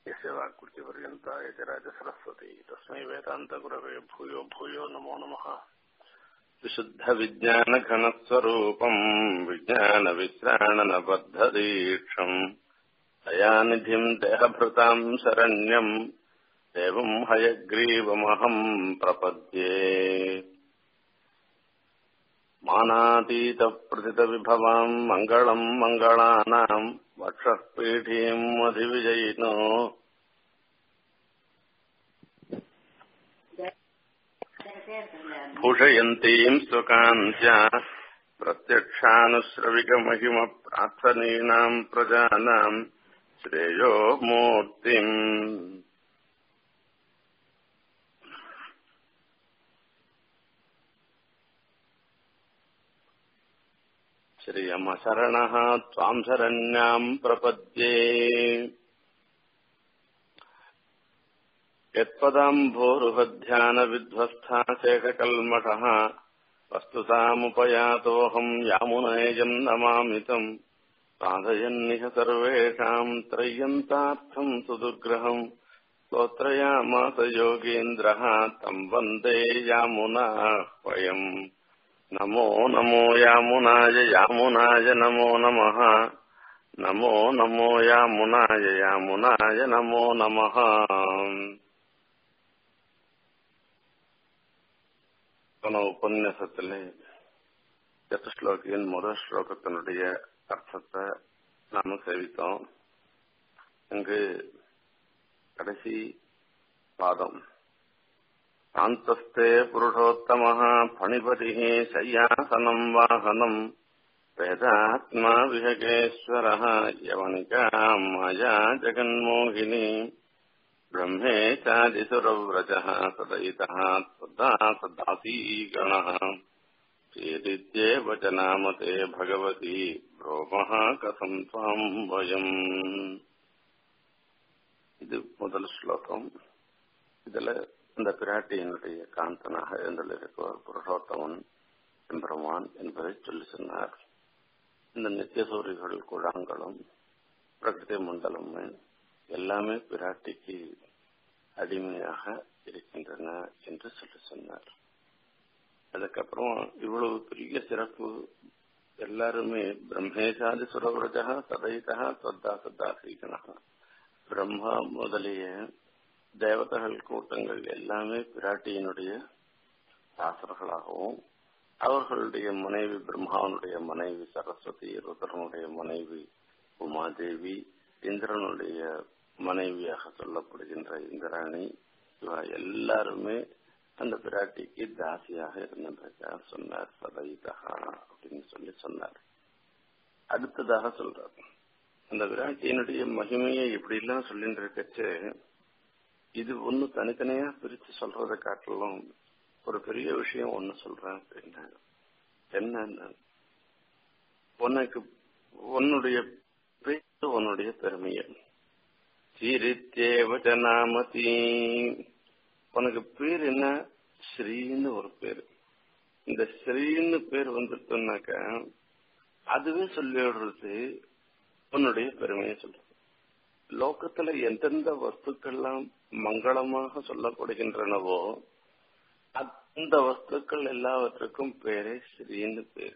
यस्य वाक्कृतिपर्यन्ता यति राजसरस्वती तस्मै वेदान्तगुरवे भूयो भूयो नमो नमः विशुद्धविज्ञानघनस्वरूपम् विज्ञानविश्राणनबद्धदीक्षम् दयानिधिम् देहभृताम् शरण्यम् देवम् हयग्रीवमहम् प्रपद्ये मानातीतप्रथितविभवाम् मङ्गलम् मङ्गलानाम् वक्षः पीठीम् अधिविजयिनो भूषयन्तीम् स्वकान्त्या प्रत्यक्षानुश्रविकमहिमप्रार्थनीनाम् प्रजानाम् श्रेयो मूर्तिम् श्रियमशरणः त्वाम् शरण्याम् प्रपद्ये यत्पदाम्भोरुहध्यानविध्वस्था शेखकल्मषः वस्तुतामुपयातोऽहम् यामुनेयम् नमामितम् साधयन्निह सर्वेषाम् त्रय्यन्तार्थम् सुदुर्ग्रहम् स्तोत्रयामास योगीन्द्रः तम् वन्दे यामुनाह्वयम् नमो नमो यामुनाय यामुनाय नमो नमः नमो नमो यामुनाय यामुनाय नमो नमः போன உபன்யாசத்திலே சத்துஸ்லோகியின் முதல் ஸ்லோகத்தினுடைய அர்த்தத்தை நாம சேவித்தோம் இங்கு கடைசி பாதம் சாந்தஸ்தே புருஷோத்தமः பணிபதிः शय्यासनम् वाहनम् वेदात्मा विहगेश्वरः यवनिका माया जगन्मोहिनी ब्रह्मेचादिसुरव्रजः सदयितः त्वदा सदासीगणः चेदित्येव च नाम ते भगवती ब्रोमः कथम् त्वाम् वयम् இது முதல் ஸ்லோகம் இதுல இந்த பிராட்டியினுடைய காந்தனாக எழுந்தள்ளிருப்பவர் புருஷோத்தமன் எம்பெருமான் என்பதை சொல்லி சொன்னார் இந்த நித்தியசூரிகள் குழாங்களும் பிரகிருதி மண்டலமே எல்லாமே பிராட்டிக்கு அடிமையாக இருக்கின்றன என்று சொல்லி சொன்னார் அதுக்கப்புறம் இவ்வளவு பெரிய சிறப்பு எல்லாருமே பிரம்மேசாதி சுரவிரஜா சதைதா சத்தா சத்தாசீகனா பிரம்மா முதலிய தேவதைகள் கூட்டங்கள் எல்லாமே பிராட்டியினுடைய தாசர்களாகவும் அவர்களுடைய மனைவி பிரம்மாவனுடைய மனைவி சரஸ்வதி ருதரனுடைய மனைவி உமாதேவி இந்திரனுடைய மனைவியாக சொல்லப்படுகின்ற இந்திராணி இவ எல்லாருமே அந்த பிராட்டிக்கு தாசியாக இருந்திருக்கா சொன்னார் சதைதா அப்படின்னு சொல்லி சொன்னார் அடுத்ததாக சொல்றார் அந்த விராட்டியினுடைய மகிமையை இப்படி எல்லாம் சொல்லிட்டு இருக்கச்சு இது ஒண்ணு தனித்தனியா பிரிச்சு சொல்றதை காட்டிலும் ஒரு பெரிய விஷயம் ஒண்ணு சொல்றேன் அப்படின்னா என்ன உனக்கு உன்னுடைய பேரு உன்னுடைய பெருமையை சீரித்தேவ ஜனாமதி உனக்கு பேர் என்ன ஸ்ரீன்னு ஒரு பேரு இந்த ஸ்ரீன்னு பேர் வந்துட்டோம்னாக்க அதுவே சொல்லிடுறது உன்னுடைய பெருமையை சொல்றது லோகத்துல எந்தெந்த வஸ்துக்கள்லாம் மங்களமாக சொல்லப்படுகின்றனவோ அந்த வஸ்துக்கள் எல்லாவற்றுக்கும் பேரே ஸ்ரீன்னு பேரு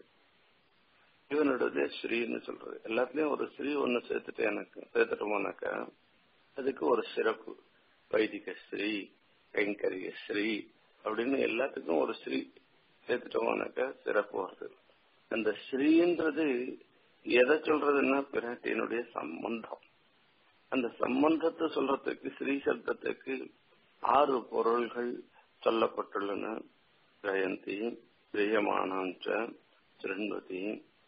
இவனுடைய ஸ்ரீன்னு சொல்றது எல்லாத்துலயும் ஒரு ஸ்ரீ ஒண்ணு சேர்த்துட்டு எனக்கு சேர்த்துட்டோம்னாக்கா அதுக்கு ஒரு சிறப்பு வைதிக ஸ்ரீ கைங்கரிய ஸ்ரீ அப்படின்னு எல்லாத்துக்கும் ஒரு ஸ்ரீ சேர்த்துட்டோம்னாக்கா சிறப்பு வருது அந்த ஸ்ரீன்றது எதை சொல்றதுன்னா பிராட்டியினுடைய சம்பந்தம் அந்த சம்பந்தத்தை சொல்றதுக்கு ஸ்ரீ சப்தத்துக்கு ஆறு பொருள்கள் சொல்லப்பட்டுள்ளன ஜெயந்தி ஜெயமானாஞ்ச சிருண்வதி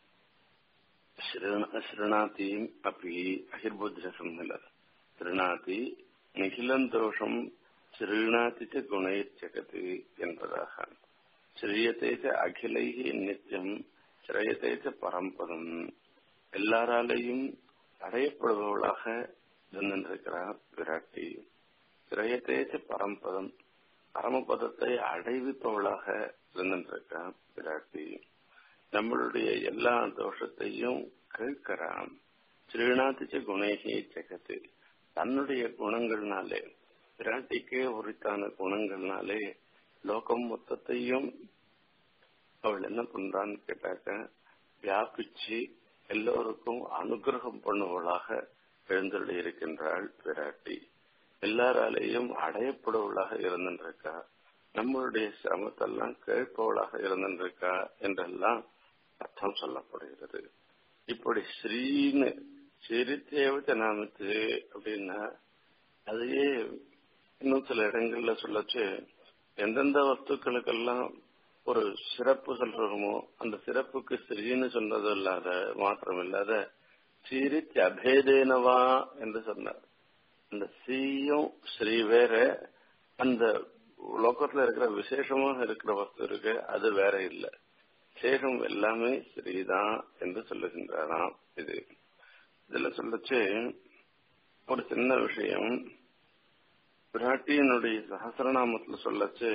ஸ்ருணாதி அப்படி அகிர்புத்திர சம்மிலர் திருநாதி நிகிலந்தோஷம் ஸ்ரீணாதி குணைச்சகத்து என்பதாக ஸ்ரீயத்தை அகிலை நித்தியம் சிரயத்தை பரம்பதம் எல்லாராலையும் அடையப்படுபவளாக இருந்திருக்கிறார் விராட்டி சிரயத்தை பரம்பதம் பரமபதத்தை அடைவிப்பவளாக இருந்திருக்கிறார் விராட்டி நம்மளுடைய எல்லா தோஷத்தையும் கேட்கிறான் ஸ்ரீநாதிச்ச குணேகி ஜெகத்து தன்னுடைய குணங்கள்னாலே பிராட்டிக்கே உரித்தான குணங்கள்னாலே லோகம் மொத்தத்தையும் அவள் என்ன பண்றான்னு கேட்டாக்க வியாபிச்சு எல்லோருக்கும் அனுகிரகம் பண்ணுவவளாக எழுந்தருளி இருக்கின்றாள் பிராட்டி எல்லாராலேயும் அடையப்படுவளாக இருந்திருக்கா நம்மளுடைய சிரமத்தெல்லாம் கேட்பவளாக இருந்திருக்கா என்றெல்லாம் அர்த்தம் சொல்லப்படுகிறது இப்படி ஸ்ரீன்னு சிரித்தேவச்ச நாமத்து அப்படின்னா அதையே இன்னும் சில இடங்கள்ல சொல்லச்சு எந்தெந்த வஸ்துக்களுக்கெல்லாம் ஒரு சிறப்பு சொல்றோமோ அந்த சிறப்புக்கு ஸ்ரீன்னு சொன்னது இல்லாத மாத்திரம் இல்லாத சிரித்தி அபேதேனவா என்று சொன்னார் அந்த ஸ்ரீயும் ஸ்ரீ வேற அந்த லோகத்துல இருக்கிற விசேஷமாக இருக்கிற வஸ்து இருக்கு அது வேற இல்லை சேஷம் எல்லாமே ஸ்ரீதான் என்று சொல்லுகின்றாராம் இது இதுல சொல்லச்சு ஒரு சின்ன விஷயம் பிராட்டியினுடைய சகசரநாமத்துல சொல்லச்சு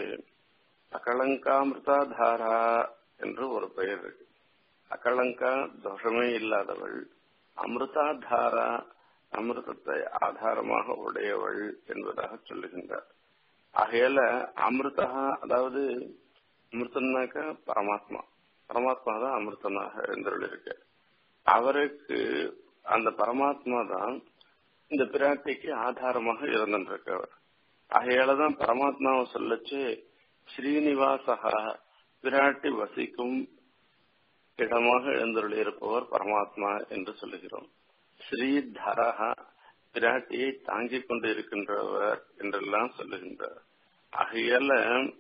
அகலங்காமிருதாதாரா என்று ஒரு பெயர் இருக்கு அகலங்கா தோஷமே இல்லாதவள் அமிர்தாதாரா அமிர்தத்தை ஆதாரமாக உடையவள் என்பதாக சொல்லுகின்றார் ஆகையால அமிர்தா அதாவது அமிர்தம்னாக்க பரமாத்மா பரமாத்மா தான் அமிர்தனாக எழுந்தருளிருக்கு அவருக்கு அந்த பரமாத்மா தான் இந்த பிராட்டிக்கு ஆதாரமாக இருந்திருக்கவர் ஆகையாலதான் பரமாத்மாவை சொல்லச்சு ஸ்ரீனிவாசகா பிராட்டி வசிக்கும் இடமாக எழுந்தருளி இருப்பவர் பரமாத்மா என்று சொல்லுகிறோம் ஸ்ரீதரஹா பிராட்டியை தாங்கிக் கொண்டு இருக்கின்றவர் என்றெல்லாம் சொல்லுகின்றார் ஆகையால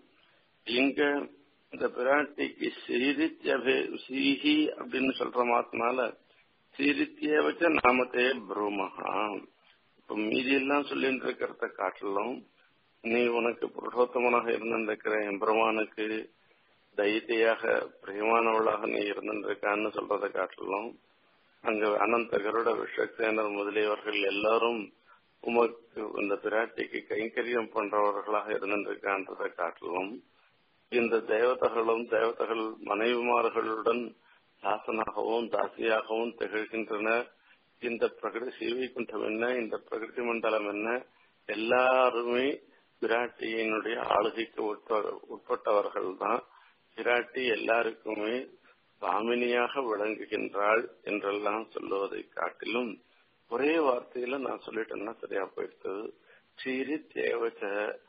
இங்க இந்த பிராட்டிக்கு சீரித்யபே சீஹி அப்படின்னு சொல்ற மாத்தினால சீரித்திய வச்ச நாமத்தே பிரூமஹா இப்ப மீதி எல்லாம் சொல்லிட்டு இருக்கிறத காட்டிலும் நீ உனக்கு புருஷோத்தமனாக இருந்திருக்கிற எம்பெருமானுக்கு தைத்தியாக பிரியமானவளாக நீ இருந்திருக்கான்னு சொல்றதை காட்டிலும் அங்க அனந்த கருட விஷக்சேனர் முதலியவர்கள் எல்லாரும் உமக்கு இந்த பிராட்டிக்கு கைங்கரியம் பண்றவர்களாக இருந்திருக்கான்றதை காட்டிலும் இந்த தேவதைகளும் தேவதைகள் மனைவிமார்களுடன் தாசனாகவும் தாசியாகவும் திகழ்கின்றனர் இந்த பிரகிருதி சீவைக்குண்டம் என்ன இந்த பிரகிருதி மண்டலம் என்ன எல்லாருமே பிராட்டியினுடைய ஆளுகைக்கு உட்பட்டவர்கள் தான் பிராட்டி எல்லாருக்குமே சுவாமினியாக விளங்குகின்றாள் என்றெல்லாம் சொல்லுவதை காட்டிலும் ஒரே வார்த்தையில நான் சொல்லிட்டேன்னா சரியா போயிடுது சீரி தேவச்ச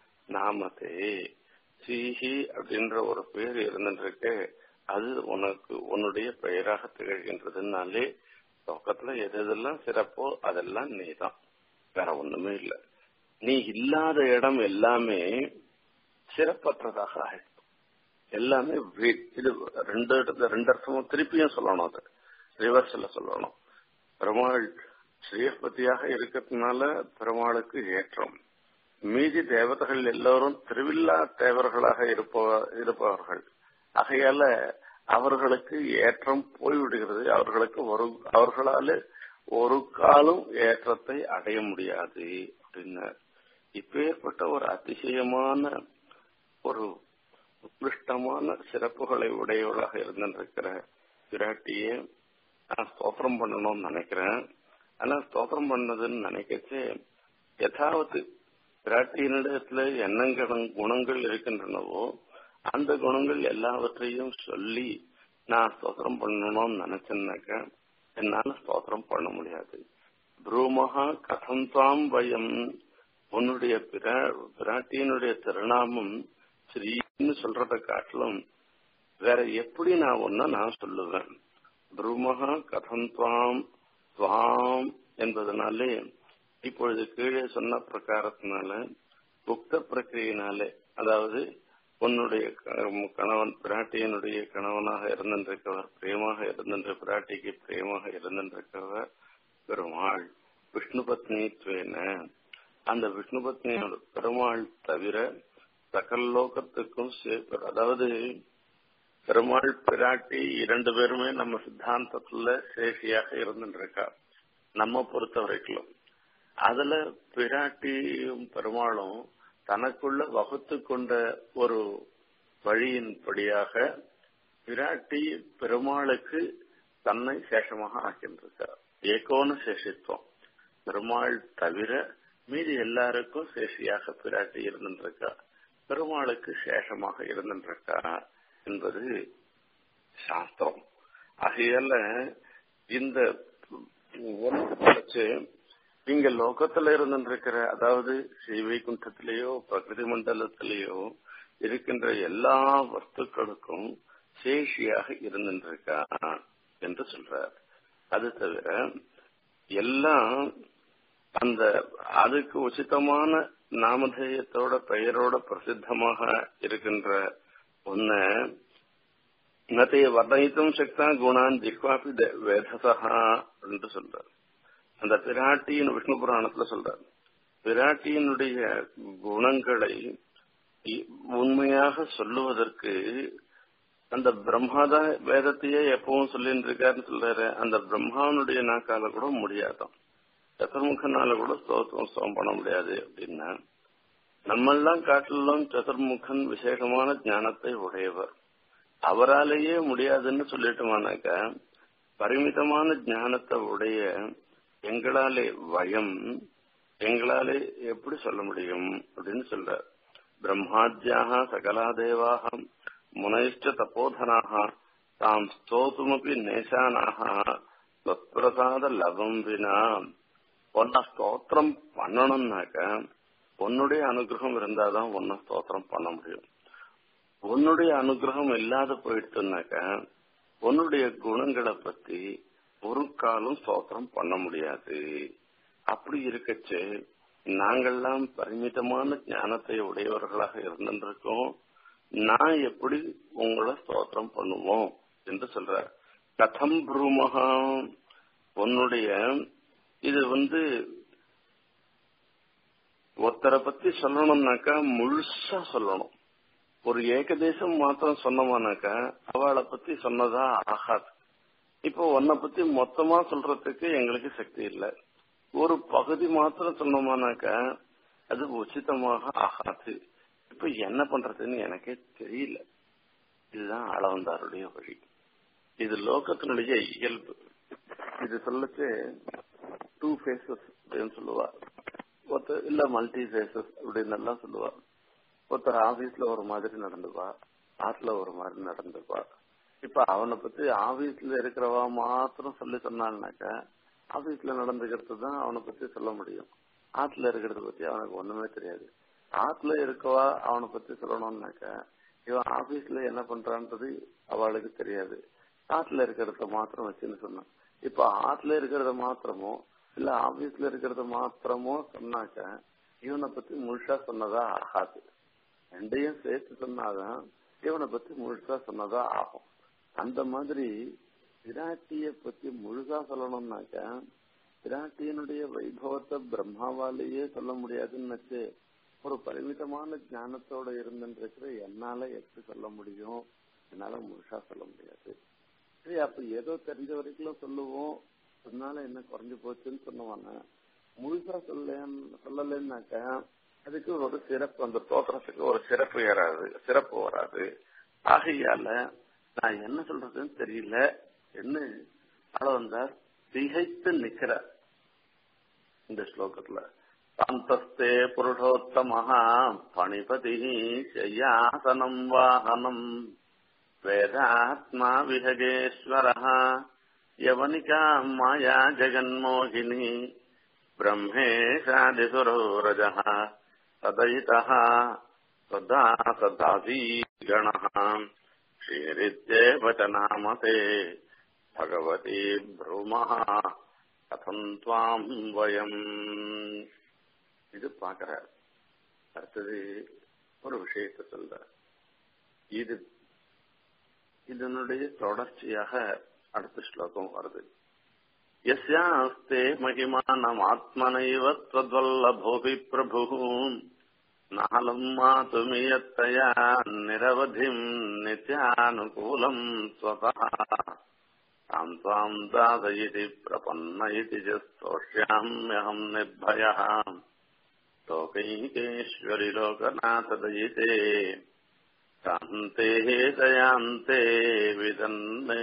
நாமதே சீஹி அப்படின்ற ஒரு பேர் இருந்துருக்கு அது உனக்கு உன்னுடைய பெயராக திகழ்கின்றதுனாலே பக்கத்துல எது எதெல்லாம் சிறப்போ அதெல்லாம் நீதான் வேற ஒண்ணுமே இல்லை நீ இல்லாத இடம் எல்லாமே சிறப்பற்றதாக ஆயிடும் எல்லாமே இது ரெண்டு இடத்துல ரெண்டு அர்த்தமும் திருப்பியும் சொல்லணும் அது ரிவர்ஸ்ல சொல்லணும் பெருமாள் ஸ்ரீபதியாக இருக்கிறதுனால பெருமாளுக்கு ஏற்றம் மீதி தேவதைகள் எல்லோரும் திருவில்லா தேவர்களாக இருப்பவர்கள் ஆகையால அவர்களுக்கு ஏற்றம் போய்விடுகிறது அவர்களுக்கு ஒரு அவர்களால ஒரு காலம் ஏற்றத்தை அடைய முடியாது அப்படின்னு இப்பேற்பட்ட ஒரு அதிசயமான ஒரு உத்கிருஷ்டமான சிறப்புகளை உடையவளாக இருந்திருக்கிற பிராட்டியை நான் ஸ்தோத்திரம் பண்ணணும்னு நினைக்கிறேன் ஆனா ஸ்தோத்திரம் பண்ணதுன்னு நினைக்கச்சு யதாவது பிராட்டியினிடத்துல என்ன குணங்கள் இருக்கின்றனவோ அந்த குணங்கள் எல்லாவற்றையும் சொல்லி நான் ஸ்தோத்திரம் பண்ணணும்னு நினைச்சேன்னாக்க என்னால ஸ்தோத்திரம் பண்ண முடியாது ப்ரூமஹா கதம் தாம் வயம் உன்னுடைய பிராட்டியினுடைய திருநாமம் ஸ்ரீன்னு சொல்றத காட்டிலும் வேற எப்படி நான் ஒன்ன நான் சொல்லுவேன் ப்ரூமஹா கதம் துவாம் துவாம் என்பதனாலே இப்பொழுது கீழே சொன்ன பிரகாரத்தினால புக்த பிரக்கிரியினாலே அதாவது உன்னுடைய கணவன் பிராட்டியனுடைய கணவனாக இருந்திருக்கவர் பிரேமாக இருந்தின்ற பிராட்டிக்கு பிரேமாக இருந்திருக்கவர் பெருமாள் விஷ்ணு பத்னித்வேன அந்த விஷ்ணு பத்னியோட பெருமாள் தவிர சகல் லோகத்துக்கும் சேர்ப்பர் அதாவது பெருமாள் பிராட்டி இரண்டு பேருமே நம்ம சித்தாந்தத்துல சேஷியாக இருந்துருக்கா நம்ம பொறுத்த வரைக்கும் அதுல பிராட்டியும் பெருமாளும் தனக்குள்ள வகுத்து கொண்ட ஒரு வழியின்படியாக பிராட்டி பெருமாளுக்கு தன்னை சேஷமாக ஆக்கின்றிருக்கார் ஏகோன சேஷித்துவம் பெருமாள் தவிர எல்லாருக்கும் சேஷியாக பிராட்டி இருந்துருக்கா பெருமாளுக்கு சேஷமாக இருந்துருக்கா என்பது சாஸ்திரம் ஆகையால இந்த வச்சு இங்க லோகத்துல இருந்துருக்கிற அதாவது ஸ்ரீவைகுண்டத்திலேயோ பிரகிருதி மண்டலத்திலேயோ இருக்கின்ற எல்லா வஸ்துக்களுக்கும் சேஷியாக இருந்துருக்கா என்று சொல்றார் அது தவிர எல்லாம் அந்த அதுக்கு உச்சிதமான நாமதேயத்தோட பெயரோட பிரசித்தமாக இருக்கின்ற ஒன்ன நத்தைய வர்ணித்தும் சக்தா குணான் ஜிக்வாபி வேதசா என்று சொல்றார் அந்த பிராட்டியின் விஷ்ணு புராணத்துல சொல்றார் பிராட்டியினுடைய குணங்களை உண்மையாக சொல்லுவதற்கு அந்த பிரம்மாதான் வேதத்தையே எப்பவும் சொல்லிட்டு இருக்காருன்னு சொல்றாரு அந்த பிரம்மாவனுடைய நாக்கால கூட முடியாதான் சதுர்முகனால கூட ஸ்தோத்திரம் ஸ்தோம் பண்ண முடியாது அப்படின்னா நம்மெல்லாம் காட்டிலும் சதுர்முகன் விசேஷமான ஞானத்தை உடையவர் அவராலேயே முடியாதுன்னு சொல்லிட்டோமானாக்க பரிமிதமான ஞானத்தை உடைய எங்களாலே வயம் எங்களாலே எப்படி சொல்ல முடியும் அப்படின்னு சொல்றார் பிரம்மாத்யாக சகலா தேவாக முனைஷ்ட தப்போதனாக தாம் ஸ்தோத்துமப்பி நேசானாக தொத்பிரசாத லபம் வினா ஒன்ன ஸ்தோத்திரம் பண்ணணும்னாக்க உன்னுடைய அனுகிரகம் இருந்தாதான் உன்னை ஸ்தோத்திரம் பண்ண முடியும் உன்னுடைய அனுகிரகம் இல்லாத போயிடுச்சுனாக்க உன்னுடைய குணங்களை பத்தி ஒரு காலம் ஸ்தோத்திரம் பண்ண முடியாது அப்படி இருக்கச்சு நாங்கள்லாம் பரிமிதமான ஞானத்தை உடையவர்களாக இருந்திருக்கோம் நான் எப்படி உங்களை ஸ்தோத்திரம் பண்ணுவோம் என்று சொல்ற கதம் புரூமகா உன்னுடைய இது வந்து ஒருத்தரை பத்தி சொல்லணும்னாக்கா முழுசா சொல்லணும் ஒரு ஏகதேசம் மாத்திரம் சொன்னோமானாக்கா அவளை பத்தி சொன்னதா ஆகாது இப்போ உன்னை பத்தி மொத்தமா சொல்றதுக்கு எங்களுக்கு சக்தி இல்லை ஒரு பகுதி மாத்திரம் சொன்னோமானாக்கா அது உச்சிதமாக ஆகாது இப்ப என்ன பண்றதுன்னு எனக்கே தெரியல இதுதான் அளவந்தாருடைய வழி இது லோகத்தினுடைய இயல்பு இது சொல்லச்சு டூ ஃபேசஸ் அப்படின்னு சொல்லுவா ஒருத்தர் இல்ல மல்டி ஃபேசஸ் அப்படின்னு எல்லாம் சொல்லுவா ஒருத்தர் ஆபீஸ்ல ஒரு மாதிரி நடந்துப்பா ஆட்ல ஒரு மாதிரி நடந்துப்பா இப்ப அவனை பத்தி ஆபீஸ்ல இருக்கிறவா மாத்திரம் சொல்லி சொன்னான்னாக்கா ஆபீஸ்ல நடந்துக்கிறது தான் அவனை பத்தி சொல்ல முடியும் ஆத்துல இருக்கிறத பத்தி அவனுக்கு ஒண்ணுமே தெரியாது ஆத்துல இருக்கவா அவனை பத்தி சொல்லணும்னாக்கா இவன் ஆபீஸ்ல என்ன பண்றான்றது அவளுக்கு தெரியாது ஆத்துல இருக்கிறத மாத்திரம் வச்சுன்னு சொன்னான் இப்ப ஆத்துல இருக்கிறத மாத்திரமோ இல்ல ஆபீஸ்ல இருக்கிறத மாத்திரமோ சொன்னாக்க இவனை பத்தி முழுசா சொன்னதா ஆகாது ரெண்டையும் சேர்த்து சொன்னாதான் இவனை பத்தி முழுசா சொன்னதா ஆகும் அந்த மாதிரி விராட்டிய பத்தி முழுசா சொல்லணும்னாக்க விராட்டியனுடைய வைபவத்தை பிரம்மாவாலேயே சொல்ல முடியாதுன்னு வச்சு ஒரு பரிமிதமான ஞானத்தோட இருந்துருக்கிற என்னால எப்படி சொல்ல முடியும் என்னால முழுசா சொல்ல முடியாது சரி அப்ப ஏதோ தெரிஞ்ச வரைக்கும் சொல்லுவோம் அதனால என்ன குறைஞ்சு போச்சுன்னு சொன்னவாங்க முழுசா சொல்ல சொல்லலைன்னாக்க அதுக்கு ஒரு சிறப்பு அந்த தோற்றத்துக்கு ஒரு சிறப்பு ஏறாது சிறப்பு வராது ஆகையால நான் என்ன சொல்றதுன்னு தெரியல என்ன ஆள வந்தார் திகைத்து நிக்கிற இந்த ஸ்லோகத்துல சாந்தஸ்தே புருஷோத்தமஹா பணிபதி சையாசனம் வாகனம் வேதாத்மா விஹகேஸ்வரः யவனிகா மாயா ஜெகன்மோகினி ब्रह्मेशादिसुरोरजः सदयितः सदा सदासी गणः श्रीरित्येव च नामते भगवती भ्रूमः கதம் துவாம் வயம் இது பாக்குற அடுத்தது ஒரு விஷயத்தை சொல்ற இது இதனுடைய தொடர்ச்சியாக அடுத்த ஸ்லோகம் வருது यस्यास्ते महिमानमात्मनैव त्वद्वल्लभोऽपि प्रभुः नालम् मातुमियत्तया निरवधिम् नित्यानुकूलम् स्वतः ताम् त्वाम् दादयिति प्रपन्न इति च स्तोष्याम्यहम् निर्भयः लोकैकेश्वरि लोकनाथदयिते कान्ते दयान्ते विदन्ने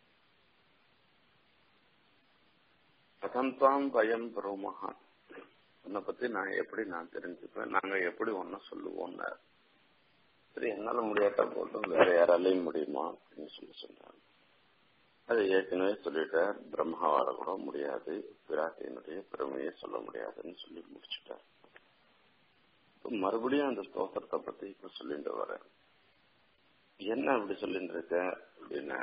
கதம் தாம் வயம் புரோமஹா பத்தி நான் எப்படி நான் தெரிஞ்சுப்பேன் நாங்க எப்படி ஒன்ன சொல்லுவோம்னு சரி என்னால முடியாட்டா போட்டும் வேற யாராலையும் முடியுமா அப்படின்னு சொல்லி சொன்னாங்க அது ஏற்கனவே சொல்லிட்டார் பிரம்மாவால கூட முடியாது பிராட்டியினுடைய பெருமையை சொல்ல முடியாதுன்னு சொல்லி முடிச்சுட்டார் மறுபடியும் அந்த ஸ்தோத்திரத்தை பத்தி இப்ப சொல்லிட்டு வரேன் என்ன அப்படி சொல்லிட்டு இருக்க அப்படின்னா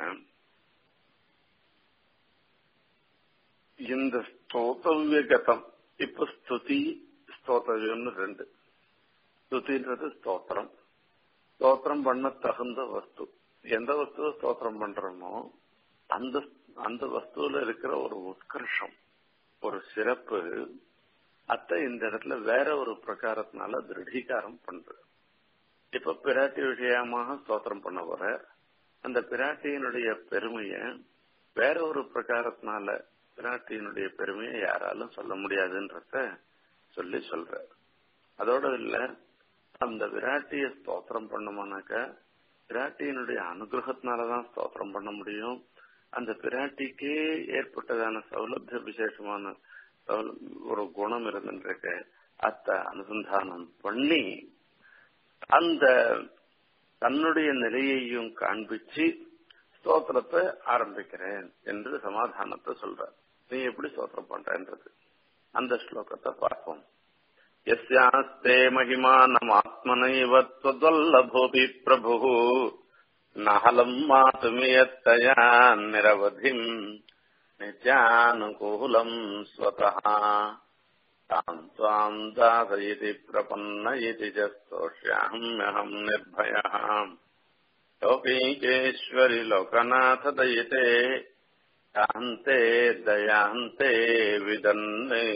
இந்த ஸ்தோத்தவிய கதம் இப்ப ஸ்துதி ஸ்தோத்தவியம்னு ரெண்டு ஸ்துதின்றது ஸ்தோத்திரம் ஸ்தோத்திரம் பண்ண தகுந்த வஸ்து எந்த வஸ்துவ ஸ்தோத்திரம் பண்றோமோ அந்த அந்த வஸ்துவில இருக்கிற ஒரு உத்கர்ஷம் ஒரு சிறப்பு அத்தை இந்த இடத்துல வேற ஒரு பிரகாரத்தினால திருடீகாரம் பண்ற இப்ப பிராட்டி விஷயமாக ஸ்தோத்திரம் பண்ண போற அந்த பிராட்டியினுடைய பெருமைய வேற ஒரு பிரகாரத்தினால பிராட்டியினுடைய பெருமையை யாராலும் சொல்ல முடியாதுன்றத சொல்லி சொல்ற அதோட இல்ல அந்த விராட்டிய ஸ்தோத்திரம் பண்ணுமானாக்க பிராட்டியினுடைய அனுகிரகத்தினாலதான் ஸ்தோத்திரம் பண்ண முடியும் அந்த பிராட்டிக்கே ஏற்பட்டதான சௌலபிய விசேஷமான ஒரு குணம் இருந்துருக்க அத்த அனுசந்தானம் பண்ணி அந்த தன்னுடைய நிலையையும் காண்பிச்சு ஸ்தோத்திரத்தை ஆரம்பிக்கிறேன் என்று சமாதானத்தை சொல்ற நீ எப்படி ஸ்தோத்திரம் பண்றன்றது அந்த ஸ்லோகத்தை பார்ப்போம் यस्यास्ते महिमानमात्मनैव त्वद्वल्लभोऽपि प्रभुः नहलम् मातुमियत्तया निरवधिम् नित्यानुकूलम् स्वतः ताम् त्वाम् दासयति प्रपन्न इति च स्तोष्याम्यहम् निर्भयः लोकैकेश्वरि लोकनाथ दयिते यान्ते दयान्ते विदन्ने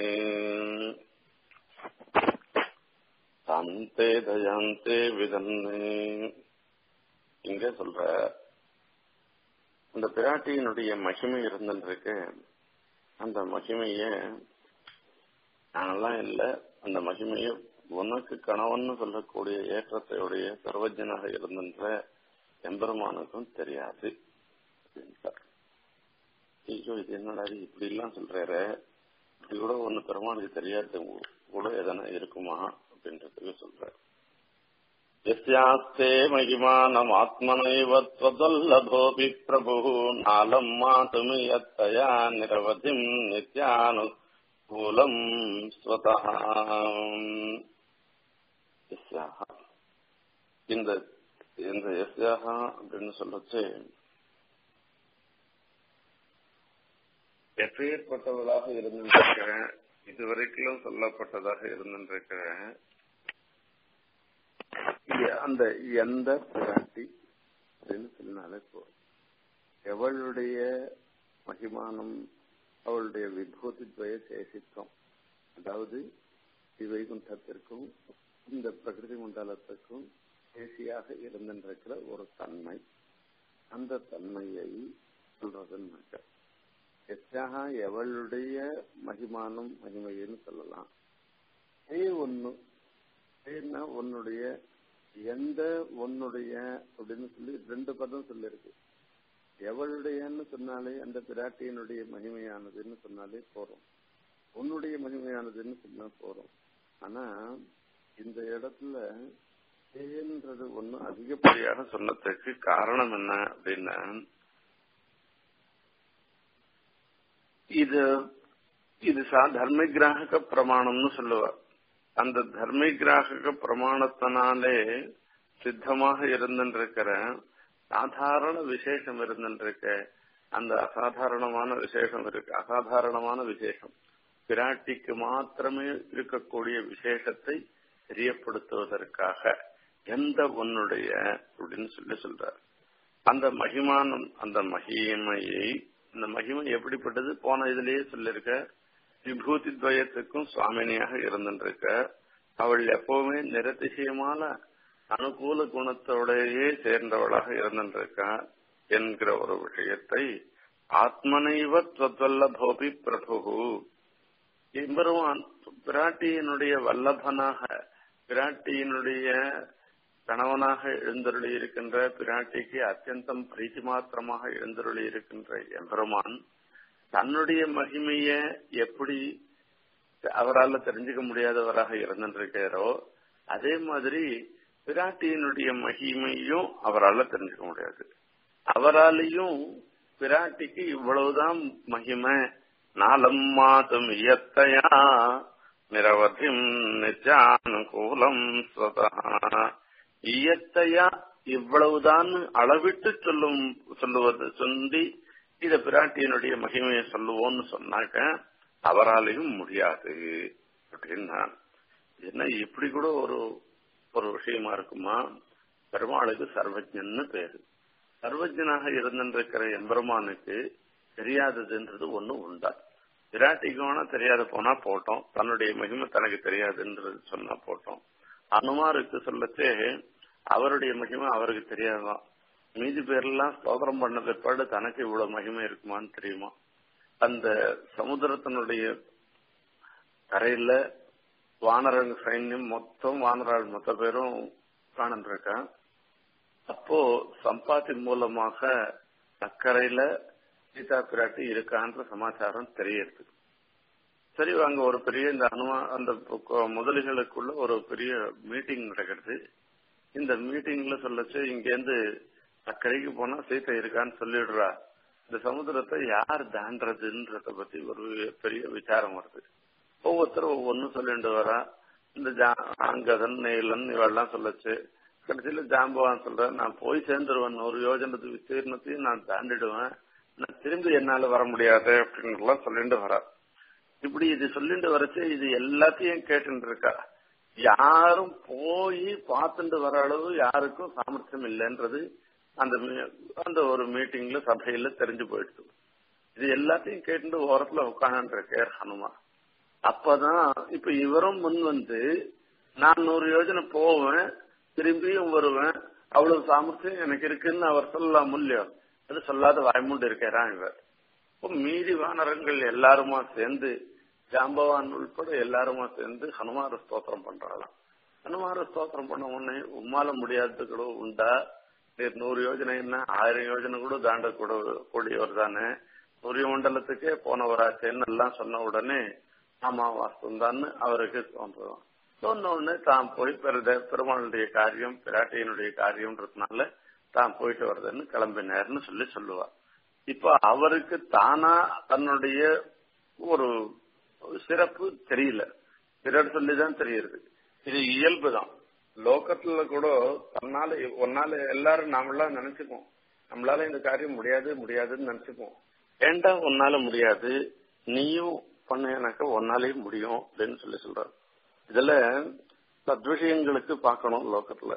தாந்தே தயாந்தே விதன்னு இங்க சொல்ற அந்த பிராட்டியினுடைய மகிமை இருந்துருக்கு அந்த மகிமைய நாங்கெல்லாம் இல்ல அந்த மகிமைய உனக்கு கணவன் சொல்லக்கூடிய ஏற்றத்தையுடைய சர்வஜனாக இருக்கின்ற எம்பெருமானுக்கும் தெரியாது ஐயோ இது என்னடா இப்படி எல்லாம் சொல்றாரு இப்படி கூட ஒண்ணு பெருமானுக்கு தெரியாது கூட எதனா இருக்குமா அப்படின்றதுக்கு சொல்ற எஸ்யாஸ்தே மகிமானம் ஆத்மனைவ त्वदल्लभोऽपि प्रभुः नालम् मातुमियत्तया निरवधिम् नित्यानुकूलम् स्वतः இந்த இந்த எஸ்யாக அப்படின்னு சொல்லச்சு எப்பேற்பட்டவளாக இருந்திருக்கிறேன் இதுவரைக்கும் சொல்லப்பட்டதாக இருந்திருக்கிறேன் அந்த எந்த பிராட்டி அப்படின்னு சொன்னாலே போதும் எவளுடைய மகிமானம் அவளுடைய விபூதி துவய சேசித்தம் அதாவது வைகுண்டத்திற்கும் இந்த பிரகிருதி மண்டலத்துக்கும் தேசியாக இருந்திருக்கிற ஒரு தன்மை அந்த தன்மையை சொல்றதுன்னாக்க எச்சாக எவளுடைய மகிமானம் மகிமைன்னு சொல்லலாம் ஏ ஒண்ணு ஏன்னா உன்னுடைய எந்த உன்னுடைய அப்படின்னு சொல்லி ரெண்டு பதம் சொல்லிருக்கு எவளுடையன்னு சொன்னாலே அந்த பிராட்டியினுடைய மகிமையானதுன்னு சொன்னாலே போறோம் உன்னுடைய மகிமையானதுன்னு சொன்னா போறோம் ஆனா இந்த இடத்துல ஏன்றது ஒண்ணு அதிகப்படியாக சொன்னதுக்கு காரணம் என்ன அப்படின்னா இது இது சா தர்மகிராக பிரமாணம்னு சொல்லுவார் அந்த தர்மகிராக பிரமாணத்தினாலே சித்தமாக இருந்திருக்கிற சாதாரண விசேஷம் இருந்திருக்க அந்த அசாதாரணமான விசேஷம் இருக்கு அசாதாரணமான விசேஷம் பிராட்டிக்கு மாத்திரமே இருக்கக்கூடிய விசேஷத்தை தெரியப்படுத்துவதற்காக எந்த உன்னுடைய அப்படின்னு சொல்லி சொல்றார் அந்த மகிமானம் அந்த மகிமையை அந்த மகிமை எப்படிப்பட்டது போன இதுலயே சொல்லிருக்க விபூதி துவயத்துக்கும் சுவாமினியாக இருந்துருக்க அவள் எப்பவுமே நிரதிசயமான அனுகூல குணத்தோடையே சேர்ந்தவளாக இருந்துருக்கா என்கிற ஒரு விஷயத்தை ஆத்மனைவ துவல்லபோபி பிரபு எம்பெருமான் பிராட்டியினுடைய வல்லபனாக பிராட்டியினுடைய கணவனாக எழுந்தருளி இருக்கின்ற பிராட்டிக்கு அத்தியந்தம் பிரீத்தி மாத்திரமாக எழுந்தருளி இருக்கின்ற எம்பெருமான் தன்னுடைய மகிமைய எப்படி அவரால் தெரிஞ்சுக்க முடியாதவராக இருந்திருக்காரோ அதே மாதிரி பிராட்டியினுடைய மகிமையும் அவரால் தெரிஞ்சுக்க முடியாது அவராலையும் பிராட்டிக்கு இவ்வளவுதான் மகிமை நாலம் மாதம் இயத்தையா நிரவதிம் நிஜானுகூலம் ஸ்வதா இயத்தையா இவ்வளவுதான் அளவிட்டு சொல்லும் சொல்லுவது சொல்லி இத பிராட்டியினுடைய மகிமையை சொல்லுவோம்னு சொன்னாக்க அவராலையும் முடியாது அப்படின்னா என்ன இப்படி கூட ஒரு ஒரு விஷயமா இருக்குமா பெருமாளுக்கு சர்வஜன்னு பேரு சர்வஜனாக இருந்திருக்கிற எம்பெருமானுக்கு தெரியாததுன்றது ஒண்ணு உண்டா விராட்டிக்கு வேணா தெரியாத போனா போட்டோம் தன்னுடைய மகிமை தனக்கு தெரியாதுன்றது சொன்னா போட்டோம் அனுமாருக்கு சொல்லச்சே அவருடைய மகிமை அவருக்கு தெரியாதான் மீதி பேர்லாம் ஸ்தோத்திரம் பண்ண பிற்பாடு தனக்கு இவ்வளவு மகிமை இருக்குமான்னு தெரியுமா அந்த சமுத்திரத்தினுடைய கரையில வானரங்க சைன்யம் மொத்தம் வானராள் மொத்த பேரும் காணந்திருக்கான் அப்போ சம்பாத்தி மூலமாக அக்கறையில சீதா பிராட்டி இருக்கான்ற சமாச்சாரம் தெரியுது சரி அங்க ஒரு பெரிய இந்த அனுமா அந்த முதலிகளுக்குள்ள ஒரு பெரிய மீட்டிங் நடக்கிறது இந்த மீட்டிங்ல சொல்லச்சு இங்கேருந்து அக்கறைக்கு போனா சீத்தை இருக்கான்னு சொல்லிடுறா இந்த சமுத்திரத்தை யார் தாண்டதுன்றத பத்தி ஒரு பெரிய விசாரம் வருது ஒவ்வொருத்தரும் ஒவ்வொன்னும் சொல்லிட்டு வரா இந்த அங்கதன் நெய்லன் இவெல்லாம் சொல்லச்சு கடைசியில ஜாம்பவான் சொல்ற நான் போய் சேர்ந்துருவேன் ஒரு யோஜனத்து விஸ்தீர்ணத்தையும் நான் தாண்டிடுவேன் நான் திரும்பி என்னால வர முடியாது அப்படின்னு எல்லாம் சொல்லிட்டு வரா இப்படி இது சொல்லிட்டு வரச்சு இது எல்லாத்தையும் கேட்டு இருக்கா யாரும் போய் பார்த்துட்டு வர அளவு யாருக்கும் சாமர்த்தியம் இல்லைன்றது அந்த அந்த ஒரு மீட்டிங்ல சபையில தெரிஞ்சு போயிடுச்சு இது எல்லாத்தையும் கேட்டு ஓரத்துல உட்காந்துருக்கார் ஹனுமா அப்பதான் இப்ப இவரும் முன் வந்து நான் நூறு யோஜனை போவேன் திரும்பியும் வருவேன் அவ்வளவு சாமர்த்தியம் எனக்கு இருக்குன்னு அவர் சொல்லலாம் முடியும் அது சொல்லாத வாய்மூண்டு இருக்கிறான் இவர் இப்போ மீதி வானரங்கள் எல்லாருமா சேர்ந்து ஜாம்பவான் உள்பட எல்லாருமா சேர்ந்து ஹனுமார ஸ்தோத்திரம் பண்றாளாம் ஹனுமார ஸ்தோத்திரம் பண்ண உடனே உம்மால முடியாதது கூட உண்டா நீர் நூறு யோஜனை என்ன ஆயிரம் யோஜனை கூட தாண்ட கூட கூடியவர் தானே சூரிய மண்டலத்துக்கே போனவராச்சேன்னு எல்லாம் சொன்ன உடனே ஆமா வாஸ்தவம் தான் அவருக்கு தோன்றும் சொன்ன உடனே தான் போய் பெருத பெருமாளுடைய காரியம் பிராட்டியினுடைய காரியம்ன்றதுனால தான் போயிட்டு வருதுன்னு கிளம்பினார்னு சொல்லி சொல்லுவா இப்ப அவருக்கு தானா தன்னுடைய ஒரு சிறப்பு தெரியல பிறர் சொல்லிதான் தெரியுது இது இயல்பு தான் லோகத்துல கூட தன்னால ஒன்னால எல்லாரும் நாமெல்லாம் நினைச்சுப்போம் நம்மளால இந்த காரியம் முடியாது முடியாதுன்னு நினைச்சுப்போம் ஏண்டா உன்னால முடியாது நீயும் பண்ணனாக்க ஒன்னாலே முடியும் அப்படின்னு சொல்லி சொல்றாரு இதுல சத்விஷயங்களுக்கு பார்க்கணும் லோகத்துல